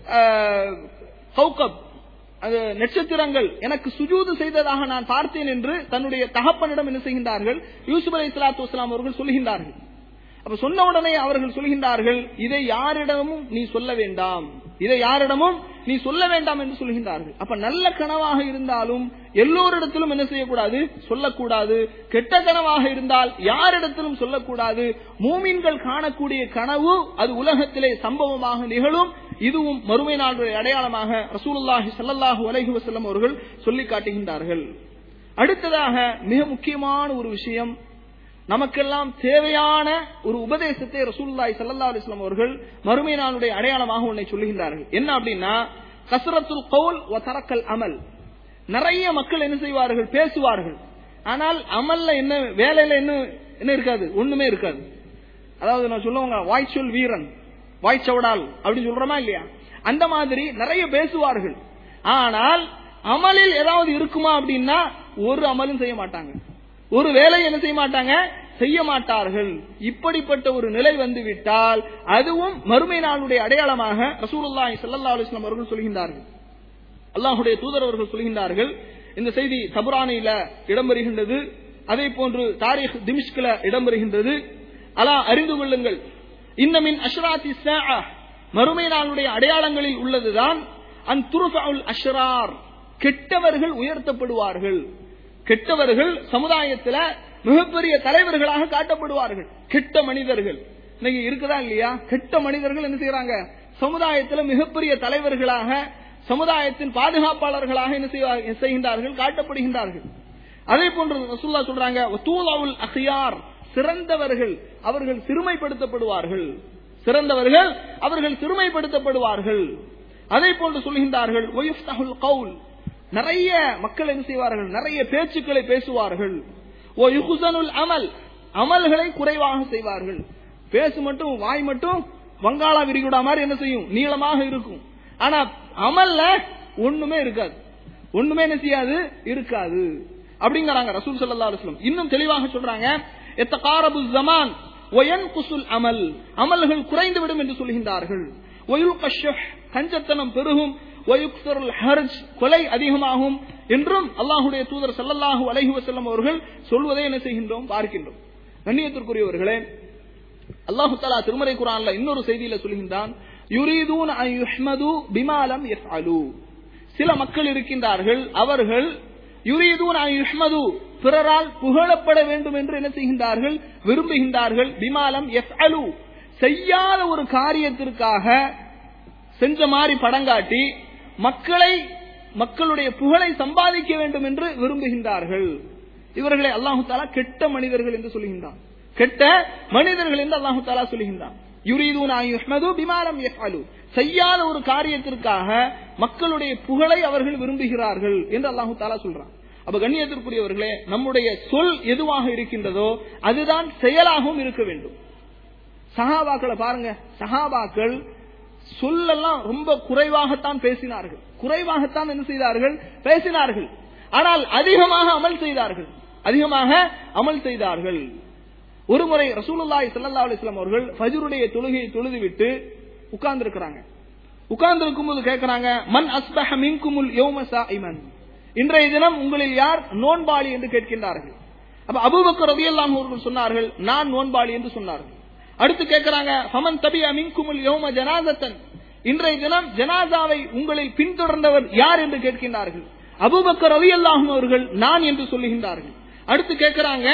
கௌகப் அது நட்சத்திரங்கள் எனக்கு சுஜூது செய்ததாக நான் பார்த்தேன் என்று தன்னுடைய தகப்பனிடம் என்ன செய்கின்றார்கள் யூசுப் அலை இஸ்லாத்து வஸ்லாம் அவர்கள் சொல்கின்றார்கள் அப்ப சொன்ன உடனே அவர்கள் சொல்கின்றார்கள் இதை யாரிடமும் நீ சொல்ல வேண்டாம் இதை யாரிடமும் நீ சொல்ல வேண்டாம் என்று சொல்கின்றார்கள் அப்ப நல்ல கனவாக இருந்தாலும் எல்லோரிடத்திலும் என்ன செய்யக்கூடாது சொல்லக்கூடாது கெட்ட கனவாக இருந்தால் யாரிடத்திலும் சொல்லக்கூடாது மூமின்கள் காணக்கூடிய கனவு அது உலகத்திலே சம்பவமாக நிகழும் இதுவும் மறுமை நாளுடைய அடையாளமாக ரசூலுல்லாஹி ஸல்லல்லாஹு அலைஹி வஸல்லம் அவர்கள் சொல்லி காட்டுகின்றார்கள் அடுத்ததாக மிக முக்கியமான ஒரு விஷயம் நமக்கெல்லாம் தேவையான ஒரு உபதேசத்தை ரசூலுல்லாஹி ஸல்லல்லாஹு அலைஹி வஸல்லம் அவர்கள் மறுமை நாளுடைய அடையாளமாக உன்னை சொல்லுகின்றார்கள் என்ன அப்படின்னா கஸ்ரத்துல் கவுல் வ தரக்கல் அமல் நிறைய மக்கள் என்ன செய்வார்கள் பேசுவார்கள் ஆனால் அமல்ல என்ன வேலையில என்ன என்ன இருக்காது ஒண்ணுமே இருக்காது அதாவது நான் சொல்லுவாங்க வாய்ச்சொல் வீரன் வாய்ச்சவடால் அப்படின்னு சொல்றோமா இல்லையா அந்த மாதிரி நிறைய பேசுவார்கள் ஆனால் அமலில் ஏதாவது இருக்குமா அப்படின்னா ஒரு அமலும் செய்ய மாட்டாங்க ஒரு வேலை என்ன செய்ய மாட்டாங்க செய்ய மாட்டார்கள் இப்படிப்பட்ட ஒரு நிலை வந்து விட்டால் அதுவும் மறுமை நாளுடைய அடையாளமாக ரசூலுல்லாஹி ஸல்லல்லாஹு அலைஹி வஸல்லம் அவர்கள் சொல்கின்றார்கள் அல்லாஹ்வுடைய தூதர் அவர்கள் சொல்கின்றார்கள் இந்த செய்தி தபுரானில இடம்பெறுகின்றது அதே போன்று தாரிக் திமிஷ்கில இடம்பெறுகின்றது அலா அறிந்து கொள்ளுங்கள் இன்னமின் அஷ்ராத்தி ஸாஅ மறுமை நாளுடைய அடையாளங்களில் உள்ளதுதான் அன் துருஃபுல் அஷ்ரார் கெட்டவர்கள் உயர்த்தப்படுவார்கள் கெட்டவர்கள் சமுதாயத்துல மிகப்பெரிய தலைவர்களாக காட்டப்படுவார்கள் கெட்ட மனிதர்கள் இன்னைக்கு இருக்குதா இல்லையா கெட்ட மனிதர்கள் என்ன செய்யறாங்க சமுதாயத்துல மிகப்பெரிய தலைவர்களாக சமுதாயத்தின் பாதுகாப்பாளர்களாக என்ன செய்வா- செய்கின்றார்கள் காட்டப்படுகின்றார்கள் அதே போன்று ரசூல்லா சொல்றாங்க தூலாவுல் அஹியார் சிறந்தவர்கள் அவர்கள் சிறுமைப்படுத்தப்படுவார்கள் சிறந்தவர்கள் அவர்கள் சிறுமைப்படுத்தப்படுவார்கள் அதே போன்று சொல்கின்றார்கள் ஒயுஃப்தஹுல் கவுல் நிறைய மக்கள் என்ன செய்வார்கள் நிறைய பேச்சுக்களை பேசுவார்கள் ஓ யுகுசனுல் அமல் அமல்களை குறைவாக செய்வார்கள் பேசு மட்டும் வாய் மட்டும் வங்காள விரிகுடா மாதிரி என்ன செய்யும் நீளமாக இருக்கும் ஆனா அமல்ல ஒண்ணுமே இருக்காது ஒண்ணுமே என்ன செய்யாது இருக்காது அப்படிங்கிறாங்க ரசூல் ஸல்லல்லாஹு அலைஹி வஸல்லம் இன்னும் தெளிவாக சொல்றாங்க எத்தகாரபு ஜமான் ஒயன் குசுல் அமல் அமல்கள் குறைந்து விடும் என்று சொல்கின்றார்கள் ஒயுல் கஷ்ஷஹ் கஞ்சத்தனம் பெருகும் ஒயுக்சருல் ஹர்ஜ் கொலை அதிகமாகும் என்றும் அல்லாஹுடைய தூதர் ஸல்லல்லாஹு அலைஹி வஸல்லம் அவர்கள் சொல்வதை என்ன செய்கின்றோம் பார்க்கின்றோம் கண்ணியத்திற்குரியவர்களே அல்லாஹு தஆலா திருமறை குர்ஆன்ல இன்னொரு செய்தியில சொல்கின்றான் யுரீதூன அன் யுஹ்மது பிமா லம் யஃஅலு சில மக்கள் இருக்கின்றார்கள் அவர்கள் யுரீதூன அன் யுஹ்மது பிறரால் புகழப்பட வேண்டும் என்று என்ன செய்கின்றார்கள் விரும்புகின்றார்கள் பிமாலம் யஃஅலு செய்யாத ஒரு காரியத்திற்காக செஞ்ச மாதிரி படங்காட்டி மக்களை மக்களுடைய புகழை சம்பாதிக்க வேண்டும் என்று விரும்புகின்றார்கள் இவர்களை அல்லாஹு தாலா கெட்ட மனிதர்கள் என்று சொல்கின்றான் கெட்ட மனிதர்கள் என்று அல்லாஹு தாலா சொல்கின்றான் யுரீதூன அன் யுஹ்மது பிமாலம் யஃஅலு செய்யாத ஒரு காரியத்திற்காக மக்களுடைய புகழை அவர்கள் விரும்புகிறார்கள் என்று அல்லாஹு தாலா சொல்றான் அப்ப கண்ணியத்திற்குரியவர்களே நம்முடைய சொல் எதுவாக இருக்கின்றதோ அதுதான் செயலாகவும் இருக்க வேண்டும் சஹாபாக்களை பாருங்க சஹாபாக்கள் சொல்லெல்லாம் ரொம்ப குறைவாகத்தான் பேசினார்கள் குறைவாகத்தான் என்ன செய்தார்கள் பேசினார்கள் ஆனால் அதிகமாக அமல் செய்தார்கள் அதிகமாக அமல் செய்தார்கள் ஒருமுறை ரசூலுல்லாஹி ஸல்லல்லாஹு அலைஹி வஸல்லம் அவர்கள் ஃபஜ்ருடைய தொழுகையை தொழுதுவிட்டு உட்கார்ந்து இருக்கிறாங்க உட்கார்ந்து இருக்கும்போது கேட்கிறாங்க மன் அஸ்பஹ மின்குமுல் யௌம சாயிமன் இன்றைய தினம் உங்களில் யார் நோன்பாளி என்று கேட்கின்றார்கள் அப்ப அபூபக்கர் ரலியல்லாஹு அவர்கள் சொன்னார்கள் நான் நோன்பாளி என்று சொன்னார்கள் அடுத்து கேட்கிறாங்க ஃபமன் தபி மின்குமுல் யௌம ஜனாதத்தன் இன்றைய தினம் ஜனாசாவை உங்களில் பின்தொடர்ந்தவர் யார் என்று கேட்கின்றார்கள் அபூபக்கர் ரலியல்லாஹு அவர்கள் நான் என்று சொல்லுகின்றார்கள் அடுத்து கேட்கிறாங்க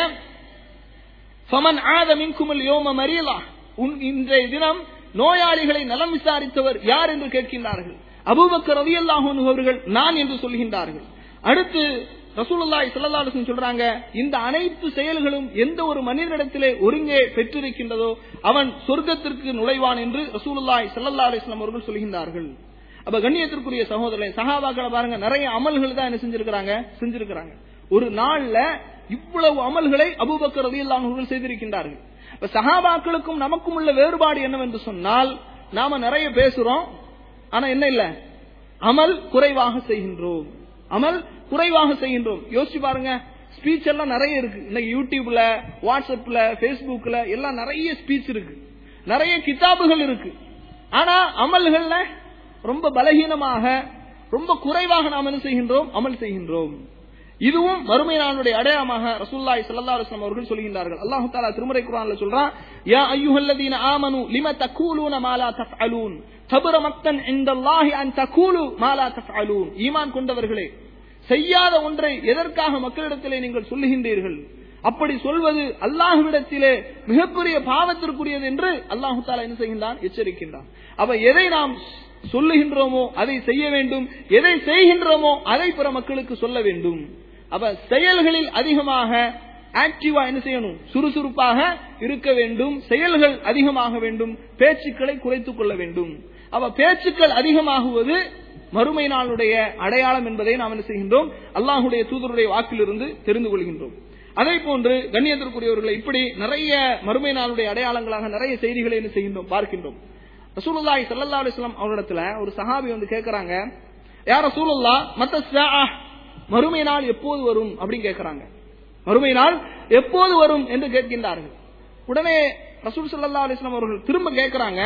ஃபமன் ஆத மின்குமுல் யோம மரியலா உன் இன்றைய தினம் நோயாளிகளை நலம் விசாரித்தவர் யார் என்று கேட்கின்றார்கள் அபூபக்கர் ரலியல்லாஹு அன்ஹு அவர்கள் நான் என்று சொல்கின்றார்கள் அடுத்து ரசூலுல்லாஹி ஸல்லல்லாஹு அலைஹி வஸல்லம் சொல்றாங்க இந்த அனைத்து செயல்களும் எந்த ஒரு மனிதனிடத்திலே ஒருங்கே பெற்றிருக்கின்றதோ அவன் சொர்க்கத்திற்கு நுழைவான் என்று ரசூலுல்லாஹி ஸல்லல்லாஹு அலைஹி வஸல்லம் அவர்கள் சொல்கின்றார்கள் அப்ப கண்ணியத்திற்குரிய சகோதரரை சஹாபாக்களை பாருங்க நிறைய அமல்கள் தான் என்ன செஞ்சிருக்கிறாங்க செஞ்சிருக்கிறாங்க ஒரு நாள்ல இவ்வளவு அமல்களை அபூபக்கர் ரலியல்லாஹு அன்ஹு செய்திருக்கின்றார்கள் இப்ப சஹாபாக்களுக்கும் நமக்கும் உள்ள வேறுபாடு என்னவென்று சொன்னால் நாம நிறைய பேசுறோம் ஆனா என்ன இல்ல அமல் குறைவாக செய்கின்றோம் அமல் குறைவாக செய்கின்றோம் யோசிச்சு பாருங்க ஸ்பீச் எல்லாம் நிறைய இருக்கு இன்னைக்கு யூடியூப்ல வாட்ஸ்அப்ல பேஸ்புக்ல எல்லாம் நிறைய ஸ்பீச் இருக்கு நிறைய கிதாபுகள் இருக்கு ஆனா அமல்கள்ல ரொம்ப பலகீனமாக ரொம்ப குறைவாக நாம் என்ன செய்கின்றோம் அமல் செய்கின்றோம் இதுவும் மறுமை நாளுடைய அடையாளமாக ரசூல்லாய் ஸல்லல்லாஹு அலைஹி வஸல்லம் அவர்கள் சொல்கின்றார்கள் அல்லாஹ் தஆலா திருமறை குர்ஆன்ல சொல்றான் யா அய்யுஹல்லதீன ஆமனு லிம தகூலூன மா லா தஃஅலூன் கபர மக்தன் இன்தல்லாஹி அன் தகூலு மா லா தஃஅலூன் ஈமான் கொண்டவர்களே செய்யாத ஒன்றை எதற்காக மக்களிடத்திலே நீங்கள் சொல்லுகின்றீர்கள் அப்படி சொல்வது அல்லாஹ்விடத்திலே மிகப்பெரிய பாவத்திற்குரியது என்று அல்லாஹு தாலா என்ன செய்கின்றான் எச்சரிக்கின்றான் அப்ப எதை நாம் சொல்லுகின்றோமோ அதை செய்ய வேண்டும் எதை செய்கின்றோமோ அதை பிற மக்களுக்கு சொல்ல வேண்டும் அப்ப செயல்களில் அதிகமாக ஆக்டிவா என்ன செய்யணும் சுறுசுறுப்பாக இருக்க வேண்டும் செயல்கள் அதிகமாக வேண்டும் பேச்சுக்களை குறைத்துக் கொள்ள வேண்டும் அப்ப பேச்சுக்கள் அதிகமாகுவது மறுமை நாளுடைய அடையாளம் என்பதை நாம் என்ன செய்கின்றோம் அல்லாஹுடைய தூதருடைய வாக்கிலிருந்து தெரிந்து கொள்கின்றோம் அதே போன்று கண்ணியத்திற்குரியவர்களை இப்படி நிறைய மறுமை நாளுடைய அடையாளங்களாக நிறைய செய்திகளை என்ன செய்கின்றோம் பார்க்கின்றோம் ரசூலுல்லாஹி ஸல்லல்லாஹு அலைஹி வஸல்லம் அவரிடத்துல ஒரு சஹாபி வந்து கேக்குறாங்க யா ரசூலுல்லாஹ் மத்த ஸாஅ மறுமை நாள் எப்போது வரும் அப்படின்னு கேக்குறாங்க மறுமை நாள் எப்போது வரும் என்று கேட்கின்றார்கள் உடனே ரசூல் ஸல்லல்லாஹு அலைஹி வஸல்லம் அவர்கள் திரும்ப கேக்குறாங்க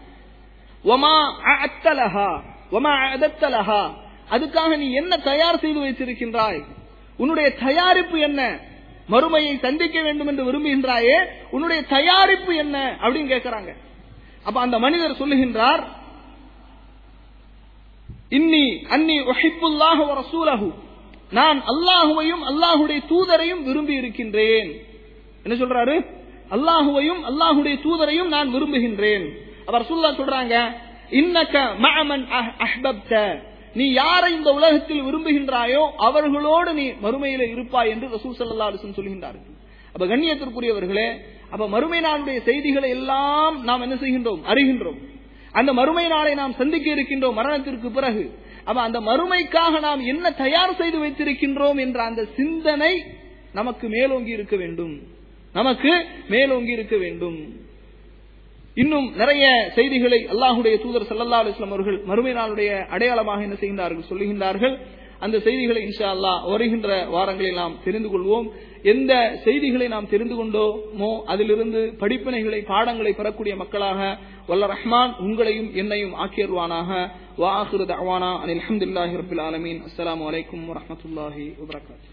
வமா அஅத்தலஹா வமா அஅதத்தலஹா அதுக்காக நீ என்ன தயார் செய்து வைத்திருக்கின்றாய் உன்னுடைய தயாரிப்பு என்ன மறுமையை சந்திக்க வேண்டும் என்று விரும்புகின்றாயே உன்னுடைய தயாரிப்பு என்ன அப்படின்னு கேட்கிறாங்க அப்ப அந்த மனிதர் சொல்லுகின்றார் இன்னி அன்னி ஒஹிப்புல்லாஹு வ ரசூலஹு நான் அல்லாஹுவையும் அல்லாஹுடைய தூதரையும் விரும்பி இருக்கின்றேன் என்ன சொல்றாரு அல்லாஹுவையும் அல்லாஹுடைய தூதரையும் நான் விரும்புகின்றேன் அவர் ரசூல்லா சொல்றாங்க இன்னக்க மஅமன் அஹ்- அஹ்பப்த நீ யாரை இந்த உலகத்தில் விரும்புகின்றாயோ அவர்களோடு நீ மறுமையில இருப்பாய் என்று ரசூல் ஸல்லல்லாஹு அலைஹி வஸல்லம் சொல்கின்றார்கள் அப்ப கண்ணியத்திற்குரியவர்களே அப்ப மறுமை நாளுடைய செய்திகளை எல்லாம் நாம் என்ன செய்கின்றோம் அறிகின்றோம் அந்த மறுமை நாளை நாம் சந்திக்க இருக்கின்றோம் மரணத்திற்கு பிறகு அப்ப அந்த மறுமைக்காக நாம் என்ன தயார் செய்து வைத்திருக்கின்றோம் என்ற அந்த சிந்தனை நமக்கு மேலோங்கி இருக்க வேண்டும் நமக்கு மேலோங்கி இருக்க வேண்டும் இன்னும் நிறைய செய்திகளை அல்லாஹுடைய தூதர் ஸல்லல்லாஹு அலைஹி வஸல்லம் அவர்கள் மறுமை நாளுடைய அடையாளமாக என்ன செய்கின்றார்கள் சொல்லுகின்றார்கள் அந்த செய்திகளை இன்ஷா அல்லாஹ் வருகின்ற வாரங்களில் நாம் தெரிந்து கொள்வோம் எந்த செய்திகளை நாம் தெரிந்து கொண்டோமோ அதிலிருந்து படிப்பினைகளை பாடங்களை பெறக்கூடிய மக்களாக வல்ல ரஹ்மான் உங்களையும் என்னையும் ஆக்கியருவானாக வாஹிரு தஅவானா அனில் ஹம்துலில்லாஹி ரப்பில் ஆலமீன் அஸ்ஸலாமு அலைக்கும் வரஹ்மத்துல்லாஹி வபரகாத்துஹு